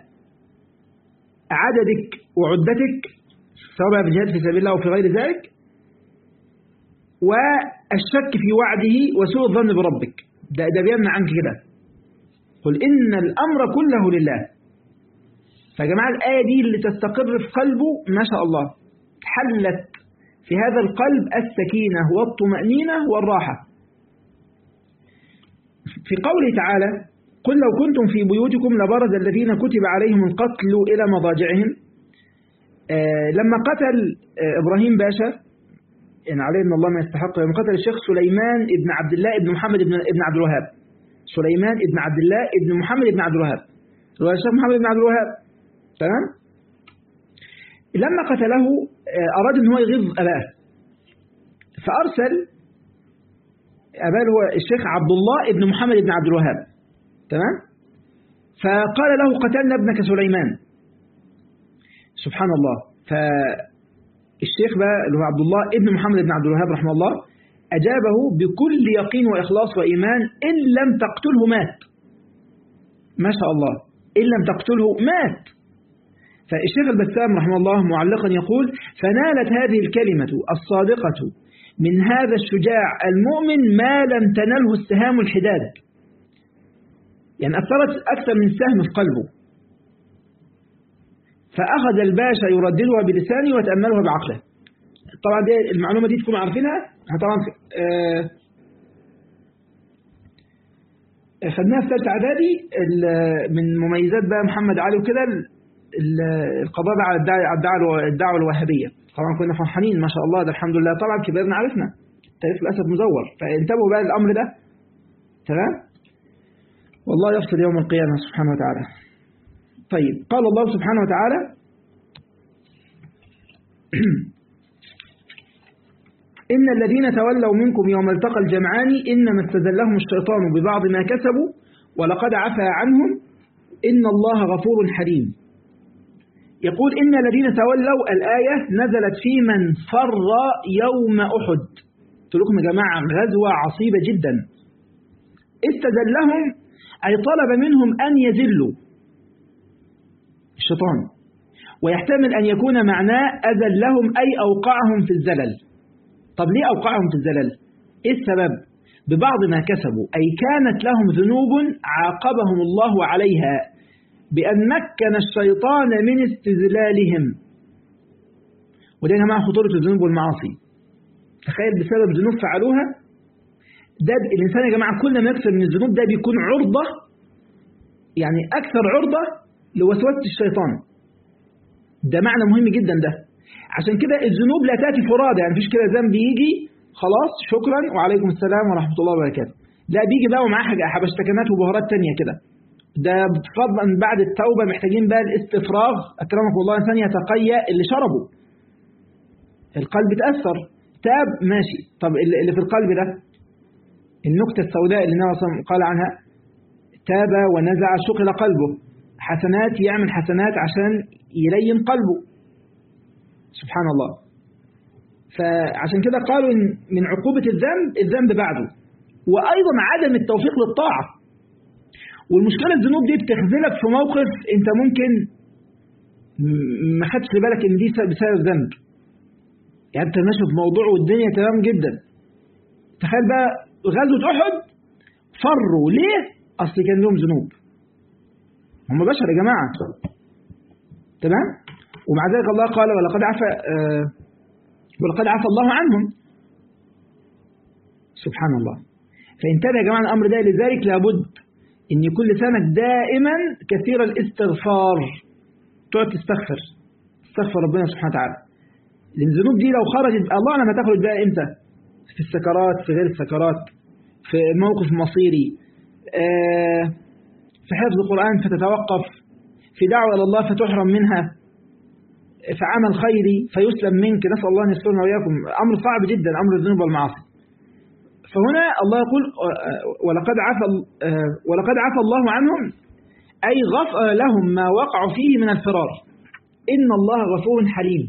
عددك وعدتك سواء في جهاد في سبيل الله أو في غير ذلك والشك في وعده وسوء الظن بربك ده, ده بيمنع عنك كده قل إن الأمر كله لله فجماعة الآية دي اللي تستقر في قلبه ما شاء الله حلت في هذا القلب السكينة والطمأنينة والراحة في قوله تعالى قل لو كنتم في بيوتكم لبرز الذين كتب عليهم القتل إلى مضاجعهم آه لما قتل آه إبراهيم باشا إن عليه إن الله ما يستحق لما قتل الشيخ سليمان ابن عبد الله ابن محمد ابن, ابن عبد الوهاب سليمان ابن عبد الله ابن محمد ابن عبد الوهاب هو الشيخ محمد ابن عبد الوهاب تمام لما قتله أراد أن هو يغيظ أباه فأرسل أباه هو الشيخ عبد الله ابن محمد ابن عبد الوهاب تمام فقال له قتلنا ابنك سليمان سبحان الله فالشيخ بقى اللي هو عبد الله ابن محمد ابن عبد الوهاب رحمه الله أجابه بكل يقين وإخلاص وإيمان إن لم تقتله مات ما شاء الله إن لم تقتله مات فالشيخ البسام رحمه الله معلقا يقول فنالت هذه الكلمة الصادقة من هذا الشجاع المؤمن ما لم تنله السهام الحداد يعني أثرت أكثر من سهم في قلبه فأخذ الباشا يرددها بلسانه وتأملها بعقله طبعا دي المعلومة دي تكون عارفينها طبعا آه خدناها في ثالثه اعدادي من مميزات بقى محمد علي وكده القضاء على الدعوه الدعوه الوهابيه طبعا كنا فرحانين ما شاء الله ده الحمد لله طبعا كبرنا عرفنا التاريخ للاسف مزور فانتبهوا بقى للامر ده تمام والله يفصل يوم القيامه سبحانه وتعالى طيب قال الله سبحانه وتعالى إن الذين تولوا منكم يوم التقى الجمعان إنما استزلهم الشيطان ببعض ما كسبوا ولقد عفى عنهم إن الله غفور حليم يقول إن الذين تولوا الآية نزلت في من فر يوم أحد قلت لكم يا جماعة غزوة عصيبة جدا استزلهم أي طلب منهم أن يذلوا الشيطان ويحتمل أن يكون معناه أذلهم أي أوقعهم في الزلل طب ليه أوقعهم في الزلل إيه السبب ببعض ما كسبوا أي كانت لهم ذنوب عاقبهم الله عليها بأن مكن الشيطان من استذلالهم وده يا جماعة خطورة الذنوب والمعاصي تخيل بسبب ذنوب فعلوها ده الإنسان يا جماعة كل ما يكثر من الذنوب ده بيكون عرضة يعني أكثر عرضة لوسوسة الشيطان ده معنى مهم جدا ده عشان كده الذنوب لا تأتي فرادى يعني مفيش كده ذنب يجي خلاص شكرا وعليكم السلام ورحمة الله وبركاته لا بيجي بقى ومعاه حاجة حبشتكنات وبهارات تانية كده ده فضلا بعد التوبة محتاجين بقى الاستفراغ أكرمكم الله إنسان يتقيأ اللي شربه القلب تأثر تاب ماشي طب اللي في القلب ده النكتة السوداء اللي النبي قال عنها تاب ونزع شغل قلبه حسنات يعمل حسنات عشان يلين قلبه سبحان الله فعشان كده قالوا إن من عقوبة الذنب الذنب بعده وأيضا عدم التوفيق للطاعة والمشكلة الذنوب دي بتخذلك في موقف انت ممكن ما خدش بالك ان دي بسبب ذنب يعني انت ماشي في موضوع والدنيا تمام جدا تخيل بقى غزوة أحد فروا ليه؟ أصل كان لهم ذنوب هم بشر يا جماعة تمام؟ ومع ذلك الله قال ولقد عفى آه ولقد عفى الله عنهم سبحان الله فانتبه يا جماعة الأمر ده لذلك لابد ان يكون لسانك دائما كثير الاستغفار تقعد تستغفر تستغفر ربنا سبحانه وتعالى لان الذنوب دي لو خرجت الله لما تخرج بقى امتى في السكرات في غير السكرات في موقف مصيري في حفظ القرآن فتتوقف في دعوة إلى الله فتحرم منها في عمل خيري فيسلم منك نسأل الله أن يسترنا وإياكم أمر صعب جدا أمر الذنوب والمعاصي فهنا الله يقول ولقد عفى ولقد عفى الله عنهم أي غفر لهم ما وقعوا فيه من الفرار إن الله غفور حليم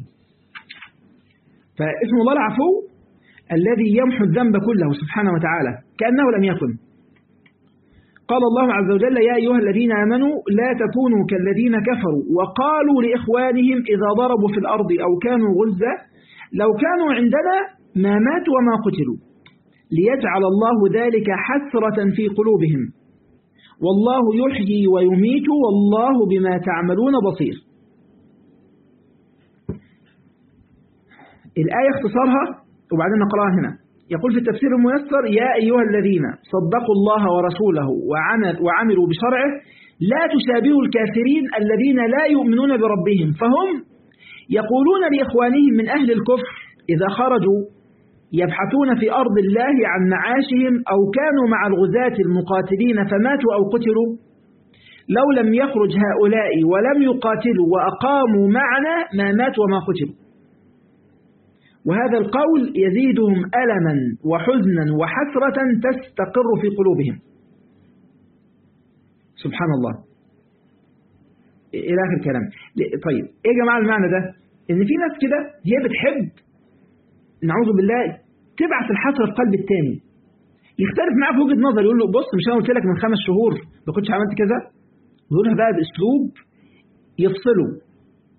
فاسم الله العفو الذي يمحو الذنب كله سبحانه وتعالى كأنه لم يكن قال الله عز وجل يا أيها الذين آمنوا لا تكونوا كالذين كفروا وقالوا لإخوانهم إذا ضربوا في الأرض أو كانوا غزة لو كانوا عندنا ما ماتوا وما قتلوا ليجعل الله ذلك حسرة في قلوبهم والله يحيي ويميت والله بما تعملون بصير الآية اختصارها وبعدين نقرأها هنا يقول في التفسير الميسر يا أيها الذين صدقوا الله ورسوله وعملوا بشرعه لا تشابهوا الكافرين الذين لا يؤمنون بربهم فهم يقولون لإخوانهم من أهل الكفر إذا خرجوا يبحثون في أرض الله عن معاشهم أو كانوا مع الغزاة المقاتلين فماتوا أو قتلوا لو لم يخرج هؤلاء ولم يقاتلوا وأقاموا معنا ما ماتوا وما قتلوا وهذا القول يزيدهم ألما وحزنا وحسرة تستقر في قلوبهم سبحان الله إلى آخر الكلام طيب إيه يا جماعة المعنى ده إن في ناس كده هي بتحب نعوذ بالله تبعث الحسرة في قلب التاني يختلف معاه في وجهة نظر يقول له بص مش أنا قلت لك من خمس شهور ما كنتش عملت كذا يقولها بقى بأسلوب يفصله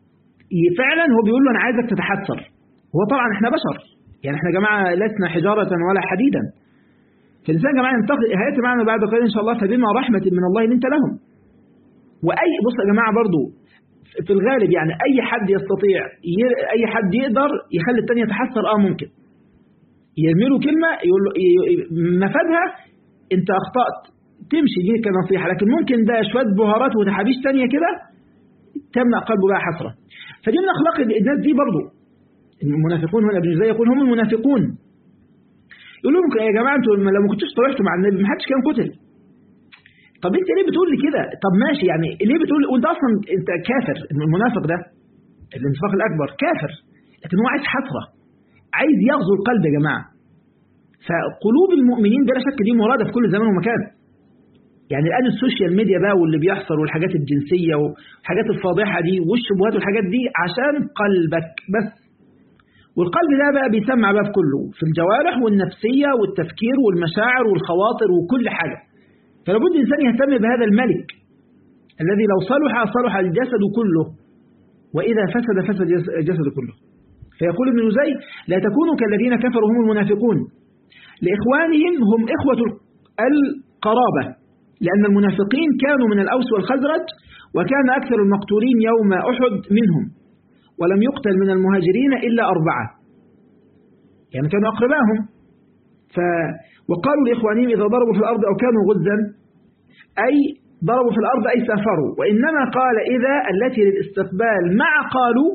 فعلا هو بيقول له أنا عايزك تتحسر هو طبعا احنا بشر يعني احنا يا جماعة لسنا حجارة ولا حديدا فالإنسان يا جماعة ينتقل هيأتي معنا بعد قليل إن شاء الله فبما رحمة من الله لنت لهم وأي بص يا جماعة برضو في الغالب يعني أي حد يستطيع أي حد يقدر يخلي التاني يتحسر آه ممكن يرمي له كلمة يقول له مفادها أنت أخطأت تمشي دي كنصيحة لكن ممكن ده شوية بهارات وتحابيش تانية كده تمنع قلبه بقى حسرة فدي من أخلاق الناس دي برضو المنافقون هنا ابن جزي يقول هم المنافقون يقول لهم يا جماعة انتوا لو ما كنتوش صالحتوا مع النبي ما حدش كان قتل طب انت ليه بتقول لي كده طب ماشي يعني ليه بتقول وانت اصلا انت كافر المنافق ده الانفاق الاكبر كافر لكن هو عايز حسره عايز يغزو القلب يا جماعه فقلوب المؤمنين بلا شك دي مراده في كل زمان ومكان يعني الان السوشيال ميديا بقى واللي بيحصل والحاجات الجنسيه والحاجات الفاضحه دي والشبهات والحاجات دي عشان قلبك بس والقلب ده بقى بيسمع بقى في كله في الجوارح والنفسيه والتفكير والمشاعر والخواطر وكل حاجه فلابد الإنسان يهتم بهذا الملك الذي لو صلح صلح الجسد كله وإذا فسد فسد الجسد كله فيقول ابن جزي لا تكونوا كالذين كفروا هم المنافقون لإخوانهم هم إخوة القرابة لأن المنافقين كانوا من الأوس والخزرج وكان أكثر المقتولين يوم أحد منهم ولم يقتل من المهاجرين إلا أربعة يعني كانوا أقرباهم ف وقالوا لإخوانهم إذا ضربوا في الأرض أو كانوا غزا أي ضربوا في الأرض أي سافروا وإنما قال إذا التي للاستقبال مع قالوا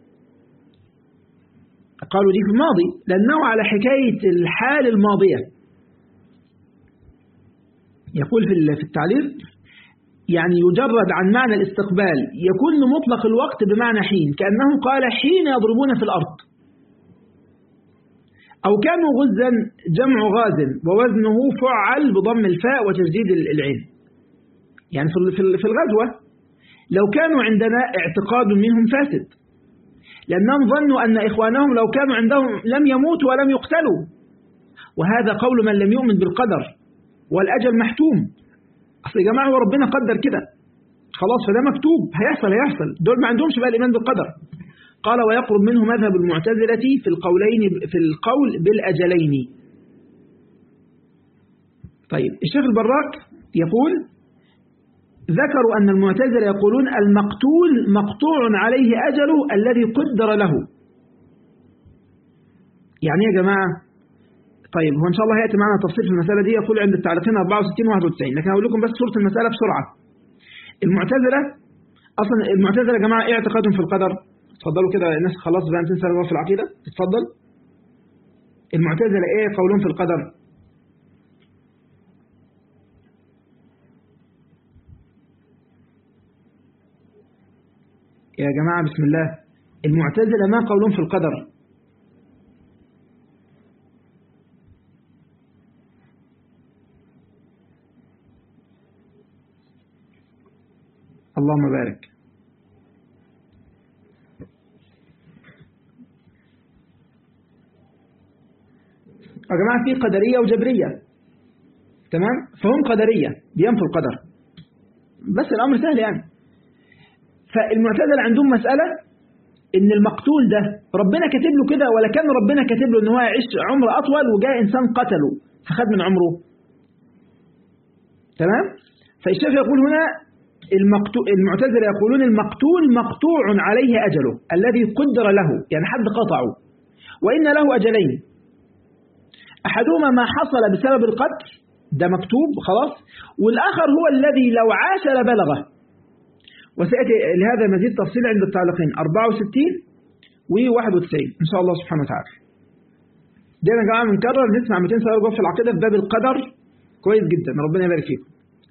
قالوا دي في الماضي لأنه على حكاية الحال الماضية يقول في التعليق يعني يجرد عن معنى الاستقبال يكون مطلق الوقت بمعنى حين كأنه قال حين يضربون في الأرض أو كانوا غزا جمع غاز ووزنه فعل بضم الفاء وتجديد العين يعني في الغزوة لو كانوا عندنا اعتقاد منهم فاسد لأنهم ظنوا أن إخوانهم لو كانوا عندهم لم يموتوا ولم يقتلوا وهذا قول من لم يؤمن بالقدر والأجل محتوم أصل يا جماعة وربنا قدر كده خلاص فده مكتوب هيحصل هيحصل دول ما عندهمش بقى الإيمان بالقدر قال ويقرب منه مذهب المعتزلة في القولين في القول بالأجلين طيب الشيخ البراك يقول ذكروا أن المعتزلة يقولون المقتول مقطوع عليه أجله الذي قدر له يعني يا جماعة طيب هو إن شاء الله هيأتي معنا تفصيل في المسألة دي يقول عند التعليقين 64 و 91 لكن هقول لكم بس صورة المسألة بسرعة المعتزلة أصلا المعتزلة يا جماعة إيه اعتقادهم في القدر اتفضلوا كده الناس خلاص بقى تنسى في العقيدة اتفضل المعتزلة ايه قولهم في القدر يا جماعة بسم الله المعتزلة ما قولهم في القدر اللهم بارك يا جماعة في قدرية وجبرية تمام فهم قدرية بينفوا القدر بس الأمر سهل يعني فالمعتزلة عندهم مسألة إن المقتول ده ربنا كاتب له كده ولا كان ربنا كاتب له إن هو يعيش عمر أطول وجاء إنسان قتله فخد من عمره تمام فالشيخ يقول هنا المقتول المعتزلة يقولون المقتول مقطوع عليه أجله الذي قدر له يعني حد قطعه وإن له أجلين أحدهما ما حصل بسبب القتل ده مكتوب خلاص والآخر هو الذي لو عاش لبلغه وسيأتي لهذا مزيد تفصيل عند التعليقين 64 و 91 إن شاء الله سبحانه وتعالى دي يا جماعة بنكرر نسمع 200 سنة في العقيدة في باب القدر كويس جدا ربنا يبارك فيكم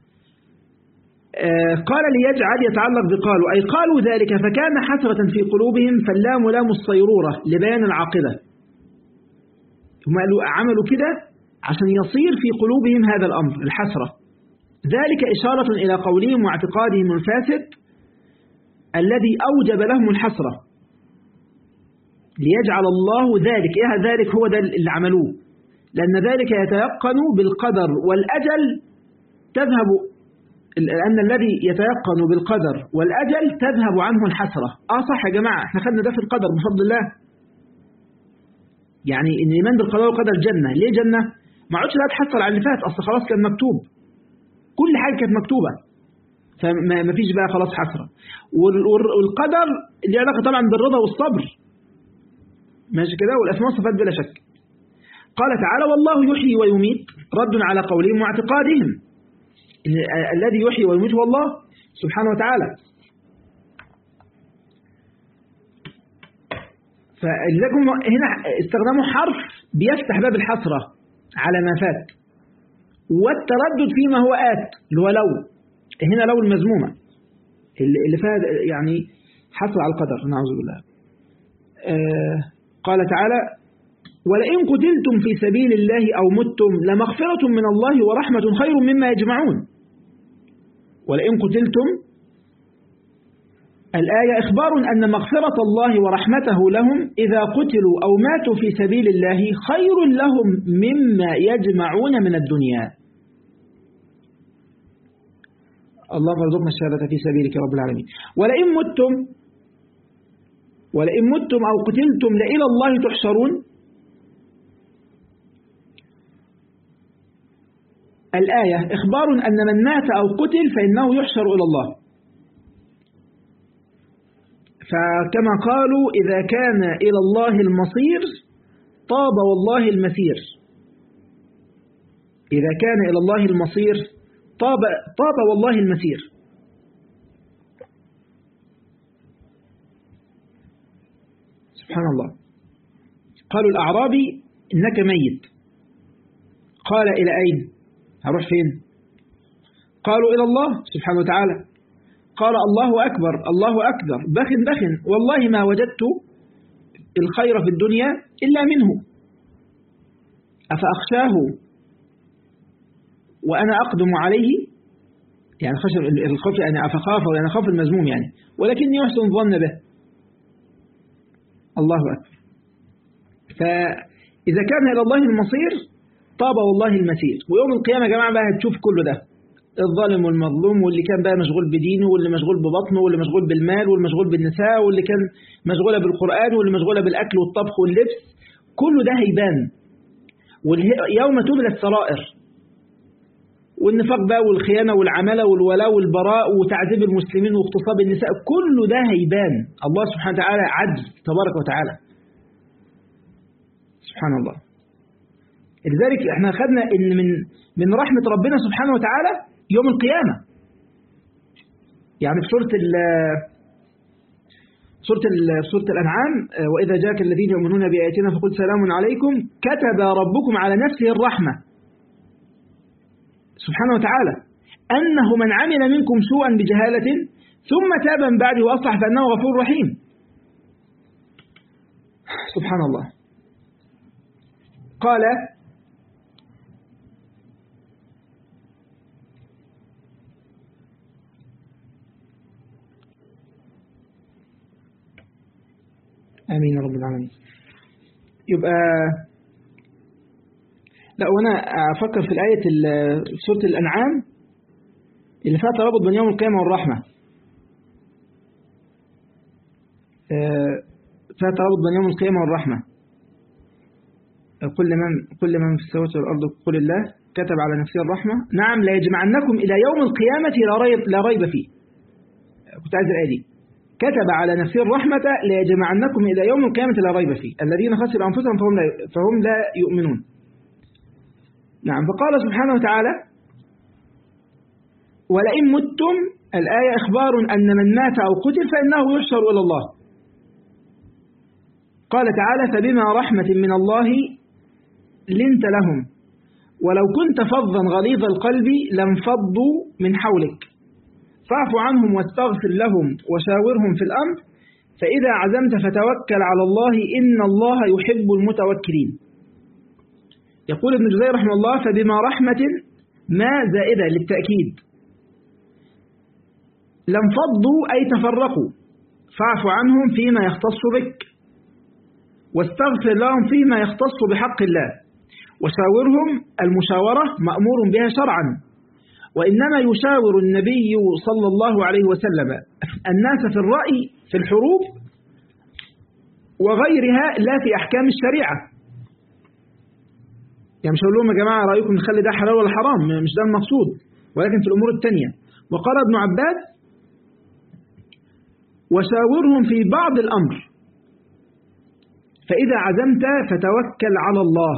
آه قال ليجعل يتعلق بقالوا أي قالوا ذلك فكان حسرة في قلوبهم فاللام لام الصيرورة لبيان العاقبة هم قالوا عملوا كده عشان يصير في قلوبهم هذا الأمر الحسرة ذلك إشارة إلى قولهم واعتقادهم الفاسد الذي أوجب لهم الحسرة ليجعل الله ذلك إيه ذلك هو ده اللي عملوه لأن ذلك يتيقن بالقدر والأجل تذهب لأن الذي يتيقن بالقدر والأجل تذهب عنه الحسرة آه صح يا جماعة احنا خدنا ده في القدر بفضل الله يعني ان الايمان بالقضاء والقدر جنة ليه جنة ما عودش بقى تحصل على اللي فات اصل خلاص كان مكتوب كل حاجة كانت مكتوبة فما فيش بقى خلاص حسرة والقدر اللي علاقة طبعا بالرضا والصبر ماشي كده والاسماء والصفات بلا شك قال تعالى والله يحيي ويميت رد على قولهم واعتقادهم الذي يحيي ويميت هو الله سبحانه وتعالى فلذلك هنا استخداموا حرف بيفتح باب الحسرة على ما فات والتردد فيما هو آت اللي هو لو هنا لو المذمومة اللي فيها يعني حسر على القدر نعوذ بالله آه قال تعالى ولئن قتلتم في سبيل الله أو متم لمغفرة من الله ورحمة خير مما يجمعون ولئن قتلتم الآية إخبار أن مغفرة الله ورحمته لهم إذا قتلوا أو ماتوا في سبيل الله خير لهم مما يجمعون من الدنيا الله فرزقنا الشهادة في سبيلك رب العالمين ولئن متم ولئن متم أو قتلتم لإلى الله تحشرون الآية إخبار أن من مات أو قتل فإنه يحشر إلى الله فكما قالوا إذا كان إلى الله المصير طاب والله المسير إذا كان إلى الله المصير طاب, طاب والله المسير سبحان الله قالوا الأعرابي إنك ميت قال إلى أين هروح فين قالوا إلى الله سبحانه وتعالى قال الله أكبر الله أكبر بخ بخ والله ما وجدت الخير في الدنيا إلا منه أفأخشاه وأنا أقدم عليه يعني خشر الخوف يعني أفخافه يعني خاف المزموم يعني ولكني يحسن الظن به الله أكبر فإذا كان إلى الله المصير طاب والله المسير ويوم القيامة يا جماعة بقى هتشوف كل ده الظالم والمظلوم واللي كان بقى مشغول بدينه واللي مشغول ببطنه واللي مشغول بالمال واللي مشغول بالنساء واللي كان مشغولة بالقرآن واللي مشغولة بالأكل والطبخ واللبس كله ده هيبان يوم تبلى السرائر والنفاق بقى والخيانة والعمالة والولاء والبراء وتعذيب المسلمين واغتصاب النساء كله ده هيبان الله سبحانه وتعالى عدل تبارك وتعالى سبحان الله لذلك احنا خدنا ان من من رحمة ربنا سبحانه وتعالى يوم القيامة يعني في سورة ال سورة ال سورة الأنعام وإذا جاءك الذين يؤمنون بآياتنا فقل سلام عليكم كتب ربكم على نفسه الرحمة سبحانه وتعالى أنه من عمل منكم سوءا بجهالة ثم تاب من بعده وأصلح فأنه غفور رحيم سبحان الله قال آمين رب العالمين يبقى لا وأنا أفكر في الآية في سورة الأنعام اللي فيها ترابط بين يوم القيامة والرحمة فيها ترابط بين يوم القيامة والرحمة كل من كل من في السماوات والأرض قل الله كتب على نفسه الرحمة نعم لا يجمعنكم إلى يوم القيامة لا ريب, لا ريب فيه كنت عايز الآية دي كتب على نفسه الرحمة ليجمعنكم إلى يوم القيامة لا ريب فيه الذين خسروا أنفسهم فهم لا, فهم لا يؤمنون نعم فقال سبحانه وتعالى ولئن متم الآية إخبار أن من مات أو قتل فإنه يحشر إلى الله قال تعالى فبما رحمة من الله لنت لهم ولو كنت فظا غليظ القلب لانفضوا من حولك فاعف عنهم واستغفر لهم وشاورهم في الأمر فإذا عزمت فتوكل على الله إن الله يحب المتوكلين يقول ابن جزير رحمه الله فبما رحمة ما زائدة للتأكيد لانفضوا أي تفرقوا فاعف عنهم فيما يختص بك واستغفر لهم فيما يختص بحق الله وشاورهم المشاورة مأمور بها شرعا وإنما يشاور النبي صلى الله عليه وسلم الناس في الرأي في الحروب وغيرها لا في أحكام الشريعة يعني مش هقول لهم يا جماعة رأيكم نخلي ده حلال ولا حرام مش ده المقصود ولكن في الأمور التانية وقال ابن عباس وشاورهم في بعض الأمر فإذا عزمت فتوكل على الله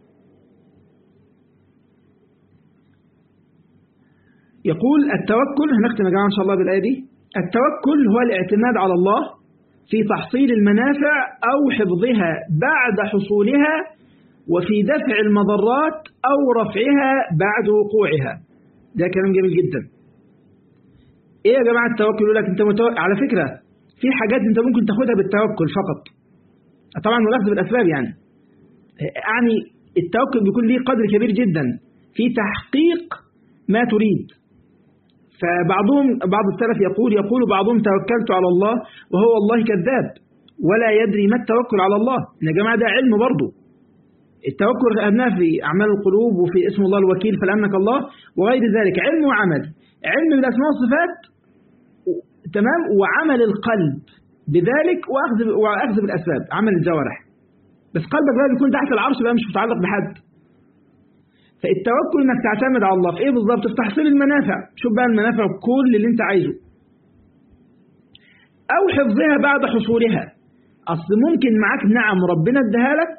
يقول التوكل هنختم يا جماعة إن شاء الله بالآية دي التوكل هو الاعتماد على الله في تحصيل المنافع أو حفظها بعد حصولها وفي دفع المضرات أو رفعها بعد وقوعها ده كلام جميل جدا ايه يا جماعة التوكل يقول لك انت متوكل على فكرة في حاجات انت ممكن تاخدها بالتوكل فقط طبعا والاخذ بالاسباب يعني يعني التوكل بيكون ليه قدر كبير جدا في تحقيق ما تريد فبعضهم بعض السلف يقول يقول بعضهم توكلت على الله وهو والله كذاب ولا يدري ما التوكل على الله يا جماعة ده علم برضه التوكل خدناه في أعمال القلوب وفي اسم الله الوكيل فلأمنك الله وغير ذلك علم وعمل علم بالأسماء والصفات تمام وعمل القلب بذلك وأخذ وأخذ بالأسباب عمل الجوارح بس قلبك بقى بيكون تحت العرش بقى مش متعلق بحد فالتوكل انك تعتمد على الله في ايه بالظبط في تحصيل المنافع شوف بقى المنافع كل اللي انت عايزه او حفظها بعد حصولها اصل ممكن معاك نعم ربنا اداها لك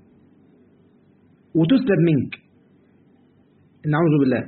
وتسلب منك نعوذ بالله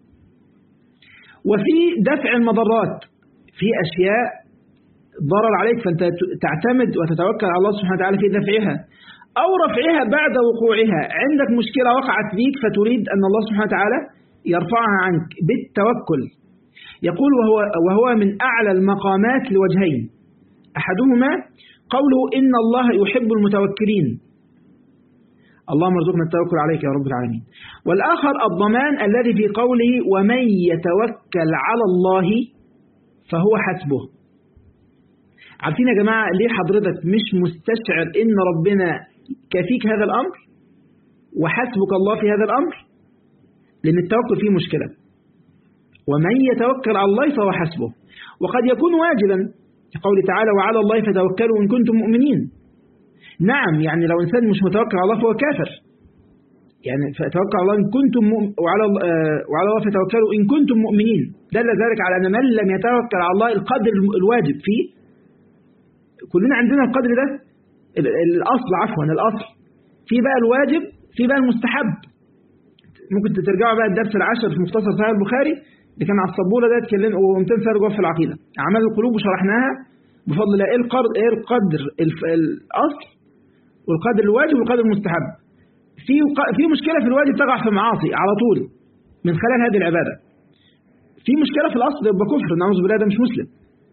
وفي دفع المضرات في اشياء ضرر عليك فانت تعتمد وتتوكل على الله سبحانه وتعالى في دفعها أو رفعها بعد وقوعها عندك مشكلة وقعت بيك فتريد أن الله سبحانه وتعالى يرفعها عنك بالتوكل يقول وهو, وهو من أعلى المقامات لوجهين أحدهما قوله إن الله يحب المتوكلين اللهم ارزقنا التوكل عليك يا رب العالمين والآخر الضمان الذي في قوله ومن يتوكل على الله فهو حسبه عارفين يا جماعة ليه حضرتك مش مستشعر إن ربنا كفيك هذا الأمر وحسبك الله في هذا الأمر لأن التوكل فيه مشكلة ومن يتوكل على الله فهو حسبه وقد يكون واجبا قوله تعالى وعلى الله فتوكلوا إن كنتم مؤمنين نعم يعني لو إنسان مش متوكل على الله فهو كافر يعني فتوكل على الله إن كنتم مؤمن وعلى آه وعلى الله فتوكلوا إن كنتم مؤمنين دل ذلك على أن من لم يتوكل على الله القدر الواجب فيه كلنا عندنا القدر ده الأصل عفوا الأصل في بقى الواجب في بقى المستحب ممكن ترجعوا بقى الدرس العاشر في مختصر صحيح البخاري اللي كان على السبوره ده اتكلم و200 سنه جوه في العقيده اعمال القلوب وشرحناها بفضل الله ايه القدر ايه القدر الاصل والقدر الواجب والقدر المستحب في في مشكله في الواجب تقع في معاصي على طول من خلال هذه العباده في مشكله في الاصل يبقى كفر نعوذ بالله ده مش مسلم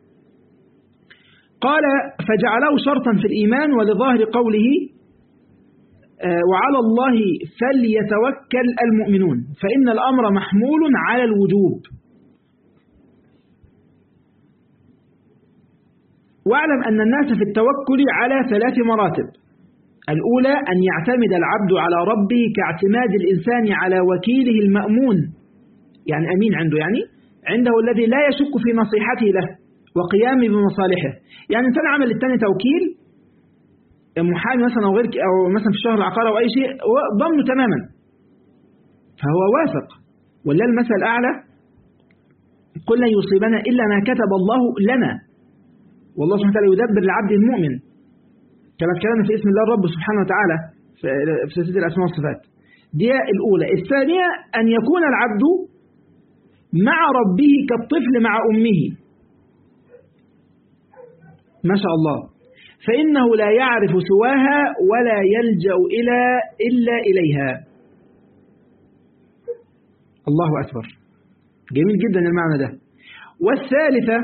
قال فجعله شرطا في الإيمان ولظاهر قوله وعلى الله فليتوكل المؤمنون فإن الأمر محمول على الوجوب واعلم أن الناس في التوكل على ثلاث مراتب الأولى أن يعتمد العبد على ربه كاعتماد الإنسان على وكيله المأمون يعني أمين عنده يعني عنده الذي لا يشك في نصيحته له وقيامه بمصالحه يعني إنسان عمل للتاني توكيل محامي مثلا أو غير أو مثلا في الشهر العقار أو أي شيء هو ضمنه تماما فهو واثق ولا المثل الأعلى قل لن يصيبنا إلا ما كتب الله لنا والله سبحانه وتعالى يدبر لعبد المؤمن كما اتكلمنا في اسم الله الرب سبحانه وتعالى في سلسلة الأسماء والصفات دي الأولى الثانية أن يكون العبد مع ربه كالطفل مع أمه ما شاء الله فإنه لا يعرف سواها ولا يلجأ إلى إلا إليها الله أكبر جميل جدا المعنى ده والثالثة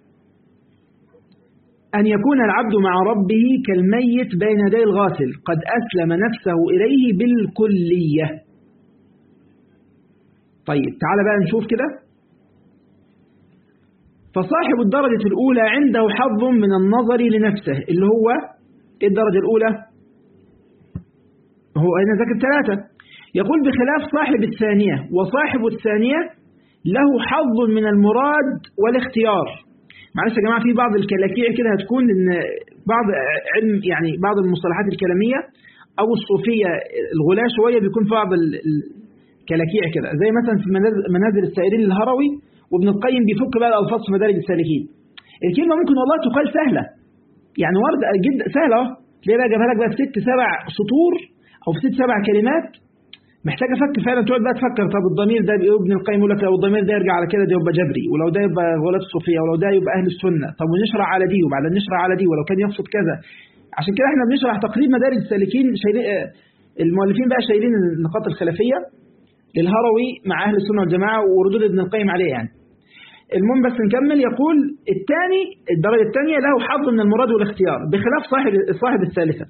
أن يكون العبد مع ربه كالميت بين يدي الغاسل قد أسلم نفسه إليه بالكلية طيب تعال بقى نشوف كده فصاحب الدرجة الأولى عنده حظ من النظر لنفسه اللي هو إيه الدرجة الأولى هو أين ذكر ثلاثة يقول بخلاف صاحب الثانية وصاحب الثانية له حظ من المراد والاختيار معلش يا جماعة في بعض الكلاكيع كده هتكون إن بعض علم يعني بعض المصطلحات الكلامية أو الصوفية الغلاة شوية بيكون في بعض الكلاكيع كده زي مثلا في منازل السائرين الهروي وابن القيم بيفك بقى الألفاظ في مدارج السالكين الكلمة ممكن والله تقال سهلة يعني ورد جدا سهلة اهو تلاقي بقى جابها لك بقى في ست سبع سطور أو في ست سبع كلمات محتاجة فك فعلا تقعد بقى تفكر طب الضمير ده ابن القيم يقول لك لو الضمير ده يرجع على كده ده يبقى جبري ولو ده يبقى غلاة الصوفية ولو ده يبقى أهل السنة طب ونشرع على دي وبعدين نشرع على دي ولو كان يقصد كذا عشان كده احنا بنشرح تقريب مدارج السالكين شايلين المؤلفين بقى شايلين النقاط الخلافية للهروي مع أهل السنة والجماعة وردود ابن القيم عليه يعني المهم بس نكمل يقول الثاني الدرجة الثانية له حظ من المراد والاختيار بخلاف صاحب صاحب الثالثة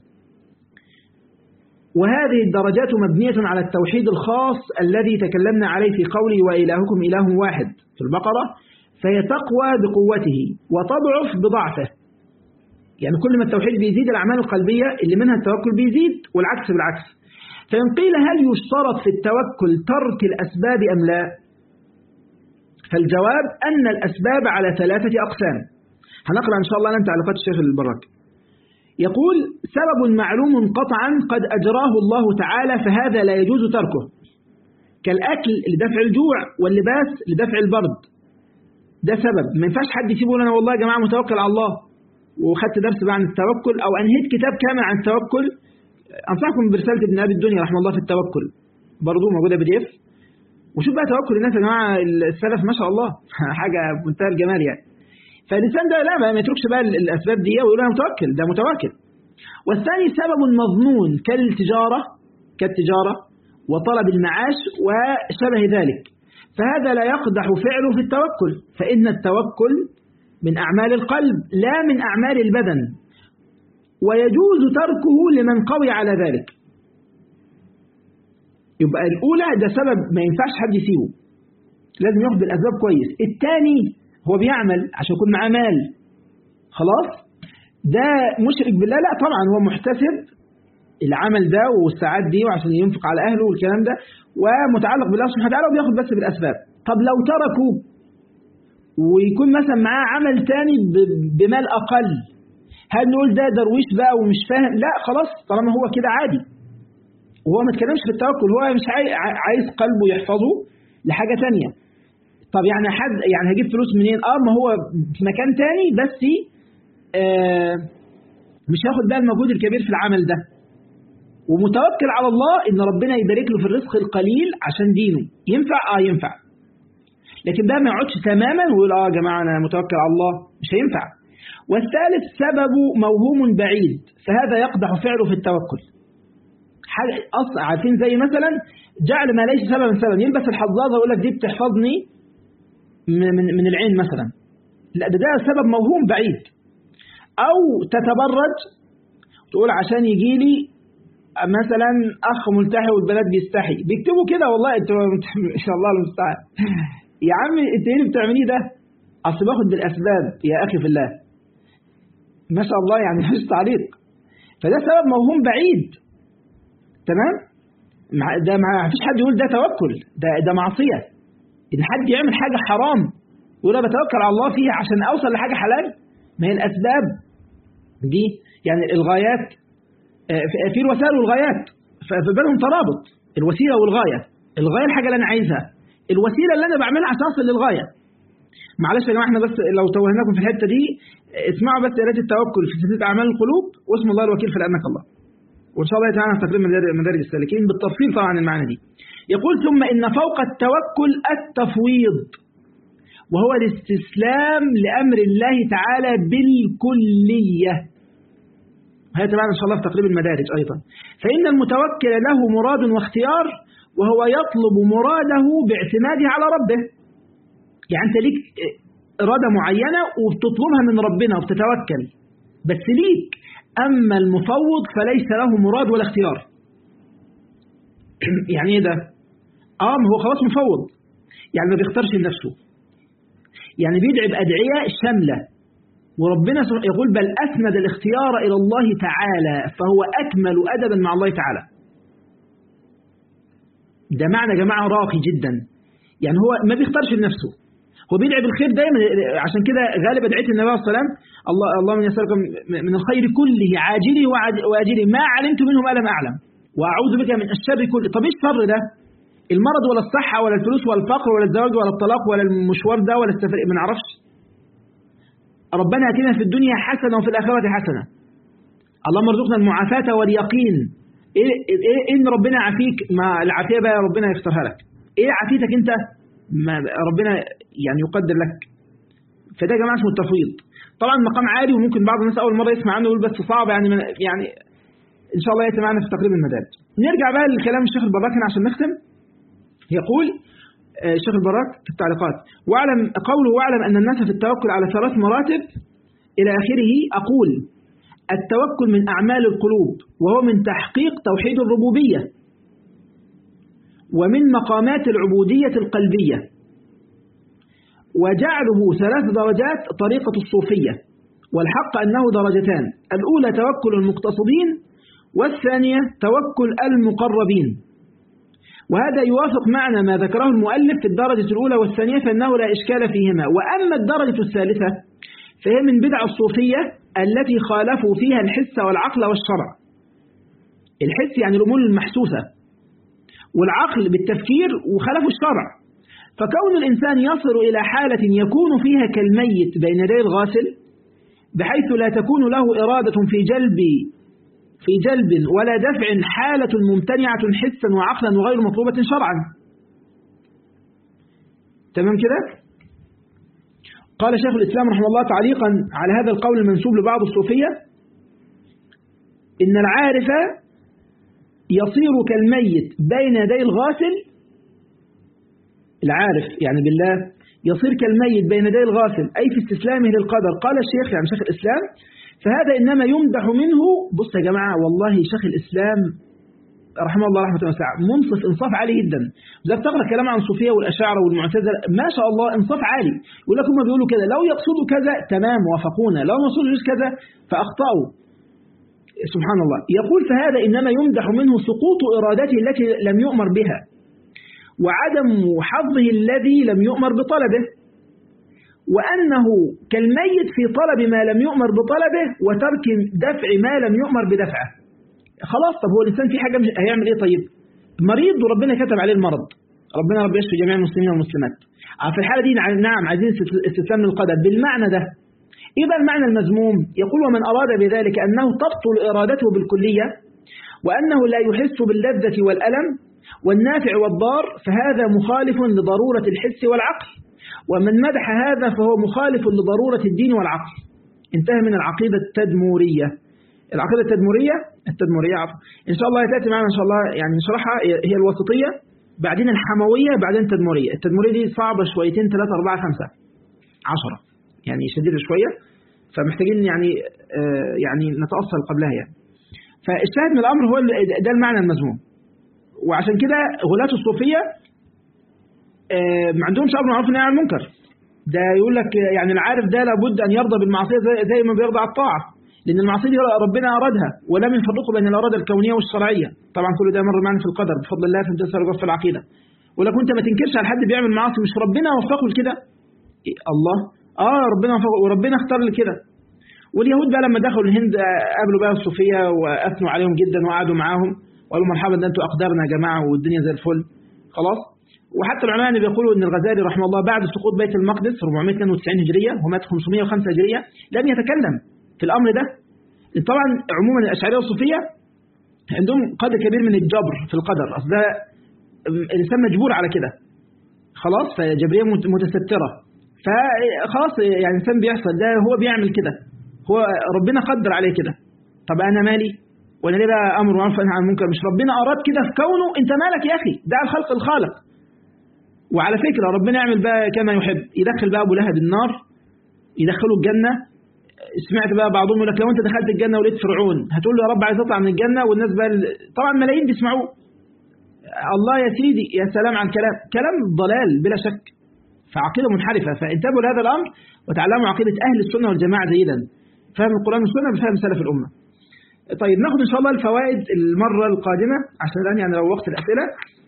وهذه الدرجات مبنية على التوحيد الخاص الذي تكلمنا عليه في قوله وإلهكم إله واحد في البقرة فهي تقوى بقوته وتضعف بضعفه يعني كل ما التوحيد بيزيد الأعمال القلبية اللي منها التوكل بيزيد والعكس بالعكس فإن قيل هل يشترط في التوكل ترك الأسباب أم لا فالجواب أن الأسباب على ثلاثة أقسام هنقرأ إن شاء الله لن تعليقات الشيخ البراك يقول سبب معلوم قطعا قد أجراه الله تعالى فهذا لا يجوز تركه كالأكل لدفع الجوع واللباس لدفع البرد ده سبب ما ينفعش حد يسيبه أنا والله يا جماعة متوكل على الله وخدت درس بقى عن التوكل أو أنهيت كتاب كامل عن التوكل أنصحكم برسالة ابن أبي الدنيا رحمه الله في التوكل برضو موجودة بي دي اف وشوف بقى توكل الناس يا جماعة السلف ما شاء الله حاجة منتهى الجمال يعني فالإنسان ده لا ما يتركش بقى الأسباب دي ويقول أنا متوكل ده متوكل والثاني سبب مضمون كالتجارة كالتجارة وطلب المعاش وشبه ذلك فهذا لا يقدح فعله في التوكل فإن التوكل من أعمال القلب لا من أعمال البدن ويجوز تركه لمن قوي على ذلك يبقى الأولى ده سبب ما ينفعش حد يسيبه لازم ياخد بالأسباب كويس الثاني هو بيعمل عشان يكون معاه مال خلاص ده مشرك بالله لا طبعا هو محتسب العمل ده والساعات دي وعشان ينفق على أهله والكلام ده ومتعلق بالله سبحانه وتعالى وبياخد بس بالأسباب طب لو تركوا ويكون مثلا معاه عمل تاني بمال أقل هل نقول ده درويش بقى ومش فاهم لا خلاص طالما هو كده عادي وهو ما اتكلمش في التوكل هو مش عايز قلبه يحفظه لحاجة تانية طب يعني حد يعني هجيب فلوس منين اه ما هو في مكان تاني بس آه مش هياخد بقى المجهود الكبير في العمل ده ومتوكل على الله ان ربنا يبارك له في الرزق القليل عشان دينه ينفع اه ينفع لكن ده ما يقعدش تماما ويقول اه يا جماعه انا متوكل على الله مش هينفع والثالث سبب موهوم بعيد فهذا يقدح فعله في التوكل حاجة أصلا عارفين زي مثلا جعل ما ليس سببا سببا يلبس الحظاظة ويقول لك دي بتحفظني من, من العين مثلا لا ده, ده سبب موهوم بعيد أو تتبرج تقول عشان يجي لي مثلا أخ ملتحي والبنات بيستحي بيكتبوا كده والله انت إن شاء الله المستعان يا عم انت ايه اللي بتعمليه ده أصل باخد بالأسباب يا أخي في الله ما شاء الله يعني مش تعليق فده سبب موهوم بعيد تمام ده ما فيش حد يقول ده توكل ده ده معصية إن حد يعمل حاجة حرام يقول أنا بتوكل على الله فيها عشان أوصل لحاجة حلال ما هي الأسباب دي يعني الغايات في الوسائل والغايات فبينهم ترابط الوسيلة والغاية الغاية الحاجة اللي أنا عايزها الوسيلة اللي أنا بعملها عشان أوصل للغاية معلش يا جماعة احنا بس لو توهناكم في الحتة دي اسمعوا بس قراءة التوكل في سلسلة أعمال القلوب واسم الله الوكيل في لأنك الله وإن شاء الله تعالى في تقريب مدارج السالكين بالتفصيل طبعا المعنى دي يقول ثم إن فوق التوكل التفويض وهو الاستسلام لأمر الله تعالى بالكلية هذا تبعنا إن شاء الله في تقريب المدارج أيضا فإن المتوكل له مراد واختيار وهو يطلب مراده باعتماده على ربه يعني أنت ليك إرادة معينة وبتطلبها من ربنا وبتتوكل بس ليك أما المفوض فليس له مراد ولا اختيار يعني ايه ده اه هو خلاص مفوض يعني ما بيختارش لنفسه يعني بيدعي بأدعية شاملة وربنا يقول بل أسند الاختيار إلى الله تعالى فهو أكمل أدبا مع الله تعالى ده معنى جماعة راقي جدا يعني هو ما بيختارش لنفسه هو بيدعي بالخير دايما عشان كده غالب ادعيه النبي عليه الصلاه والسلام الله اللهم يسالكم من الخير كله عاجله واجله ما علمت منه ما لم اعلم واعوذ بك من الشر كله طب ايه الشر ده المرض ولا الصحه ولا الفلوس ولا الفقر ولا الزواج ولا الطلاق ولا المشوار ده ولا السفر ما نعرفش ربنا اتنا في الدنيا حسنه وفي الاخره حسنه اللهم ارزقنا المعافاه واليقين ايه ايه ان ربنا يعافيك ما العافيه بقى ربنا يختارها لك ايه عافيتك انت ما ربنا يعني يقدر لك فده يا جماعه اسمه التفويض طبعا مقام عالي وممكن بعض الناس اول مره يسمع عنه يقول بس صعب يعني يعني ان شاء الله ياتي معنا في تقريب المدارج نرجع بقى لكلام الشيخ البراك هنا عشان نختم يقول الشيخ البراك في التعليقات واعلم قوله واعلم ان الناس في التوكل على ثلاث مراتب الى اخره اقول التوكل من اعمال القلوب وهو من تحقيق توحيد الربوبيه ومن مقامات العبودية القلبية وجعله ثلاث درجات طريقة الصوفية والحق أنه درجتان الأولى توكل المقتصدين والثانية توكل المقربين وهذا يوافق معنى ما ذكره المؤلف في الدرجة الأولى والثانية فإنه لا إشكال فيهما وأما الدرجة الثالثة فهي من بدع الصوفية التي خالفوا فيها الحس والعقل والشرع الحس يعني الأمور المحسوسة والعقل بالتفكير وخلفوا الشرع فكون الإنسان يصل إلى حالة يكون فيها كالميت بين يدي الغاسل بحيث لا تكون له إرادة في جلب في جلب ولا دفع حالة ممتنعة حسا وعقلا وغير مطلوبة شرعا تمام كده قال شيخ الإسلام رحمه الله تعليقا على هذا القول المنسوب لبعض الصوفية إن العارف يصير كالميت بين يدي الغاسل العارف يعني بالله يصير كالميت بين يدي الغاسل أي في استسلامه للقدر قال الشيخ يعني شيخ الإسلام فهذا إنما يمدح منه بص يا جماعة والله شيخ الإسلام رحمه الله رحمة واسعة منصف إنصاف عالي جدا إذا تقرأ كلام عن الصوفية والأشاعرة والمعتزلة ما شاء الله إنصاف عالي يقول لك هم بيقولوا كذا لو يقصدوا كذا تمام وافقونا لو ما يقصدوا كذا فأخطأوا سبحان الله يقول فهذا إنما يمدح منه سقوط إرادته التي لم يؤمر بها وعدم حظه الذي لم يؤمر بطلبه وأنه كالميت في طلب ما لم يؤمر بطلبه وترك دفع ما لم يؤمر بدفعه خلاص طب هو الإنسان في حاجة مش هيعمل إيه طيب مريض وربنا كتب عليه المرض ربنا رب يشفي جميع المسلمين والمسلمات في الحالة دي نعم عايزين استسلام للقدر بالمعنى ده إذا المعنى المذموم يقول ومن أراد بذلك أنه تبطل إرادته بالكلية وأنه لا يحس باللذة والألم والنافع والضار فهذا مخالف لضرورة الحس والعقل ومن مدح هذا فهو مخالف لضرورة الدين والعقل انتهى من العقيدة التدمورية العقيدة التدمورية التدمورية عفوا إن شاء الله تأتي معنا إن شاء الله يعني نشرحها هي الوسطية بعدين الحموية بعدين التدمورية التدمورية دي صعبة شويتين ثلاثة أربعة خمسة عشرة يعني شديدة شوية فمحتاجين يعني آه يعني نتأصل قبلها يعني فالشاهد من الأمر هو ده المعنى المذموم وعشان كده غلاة الصوفية آه ما عندهمش أمر معروف نهي عن المنكر ده يقول لك يعني العارف ده لابد أن يرضى بالمعصية زي, زي ما بيرضى على الطاعة لأن المعصية دي ربنا أرادها ولم يفرقوا بين الإرادة الكونية والشرعية طبعا كل ده مر معنا في القدر بفضل الله في امتثال في العقيدة ولك أنت ما تنكرش على حد بيعمل معاصي مش ربنا وفقه لكده الله اه ربنا وفقه وربنا اختار لكده واليهود بقى لما دخلوا الهند قابلوا بقى الصوفيه واثنوا عليهم جدا وقعدوا معاهم وقالوا مرحبا ده انتوا اقدارنا يا جماعه والدنيا زي الفل خلاص وحتى العلماء اللي بيقولوا ان الغزالي رحمه الله بعد سقوط بيت المقدس 492 هجريه ومات 505 هجريه لم يتكلم في الامر ده طبعا عموما الاشعريه والصوفيه عندهم قدر كبير من الجبر في القدر اصل ده الانسان مجبور على كده خلاص فجبريه متستره فخلاص يعني الانسان بيحصل ده هو بيعمل كده هو ربنا قدر عليه كده طب انا مالي وانا ليه بقى امر معروف عن المنكر مش ربنا اراد كده في كونه انت مالك يا اخي ده الخلق الخالق وعلى فكره ربنا يعمل بقى كما يحب يدخل بقى ابو لهب النار يدخله الجنه سمعت بقى بعضهم يقول لك لو انت دخلت الجنه ولقيت فرعون هتقول له يا رب عايز اطلع من الجنه والناس بقى طبعا ملايين بيسمعوه الله يا سيدي يا سلام على الكلام كلام ضلال بلا شك فعقيده منحرفه فانتبهوا لهذا الامر وتعلموا عقيده اهل السنه والجماعه جيدا فهم القران والسنه بفهم سلف الامه طيب ناخد ان شاء الله الفوائد المره القادمه عشان الان يعني لو وقت الاسئله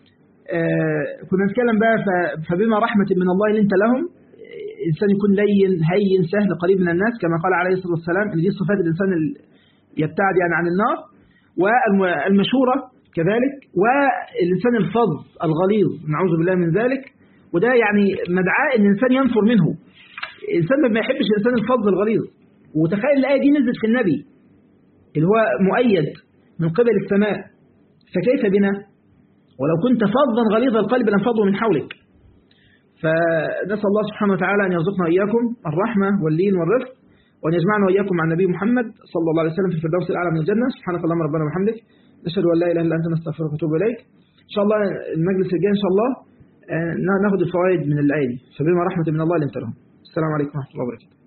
آه كنا نتكلم بقى فبما رحمة من الله لنت لهم إنسان يكون لين هين سهل قريب من الناس كما قال عليه الصلاة والسلام إن دي صفات الإنسان يبتعد يعني عن النار والمشورة كذلك والإنسان الفظ الغليظ نعوذ بالله من ذلك وده يعني مدعاة إن الإنسان ينفر منه الإنسان ما يحبش الإنسان الفظ الغليظ وتخيل الآية دي نزلت في النبي اللي هو مؤيد من قبل السماء فكيف بنا ولو كنت فظا غليظ القلب لانفضوا من حولك فنسأل الله سبحانه وتعالى أن يرزقنا إياكم الرحمة واللين والرفق وأن يجمعنا وإياكم مع النبي محمد صلى الله عليه وسلم في الفردوس الأعلى من الجنة سبحانك اللهم ربنا وبحمدك نشهد أن لا إله إلا أنت نستغفرك ونتوب إليك إن شاء الله المجلس الجاي إن شاء الله ناخد الفوائد من الآية دي فبما رحمة من الله لنت لهم السلام عليكم ورحمة الله وبركاته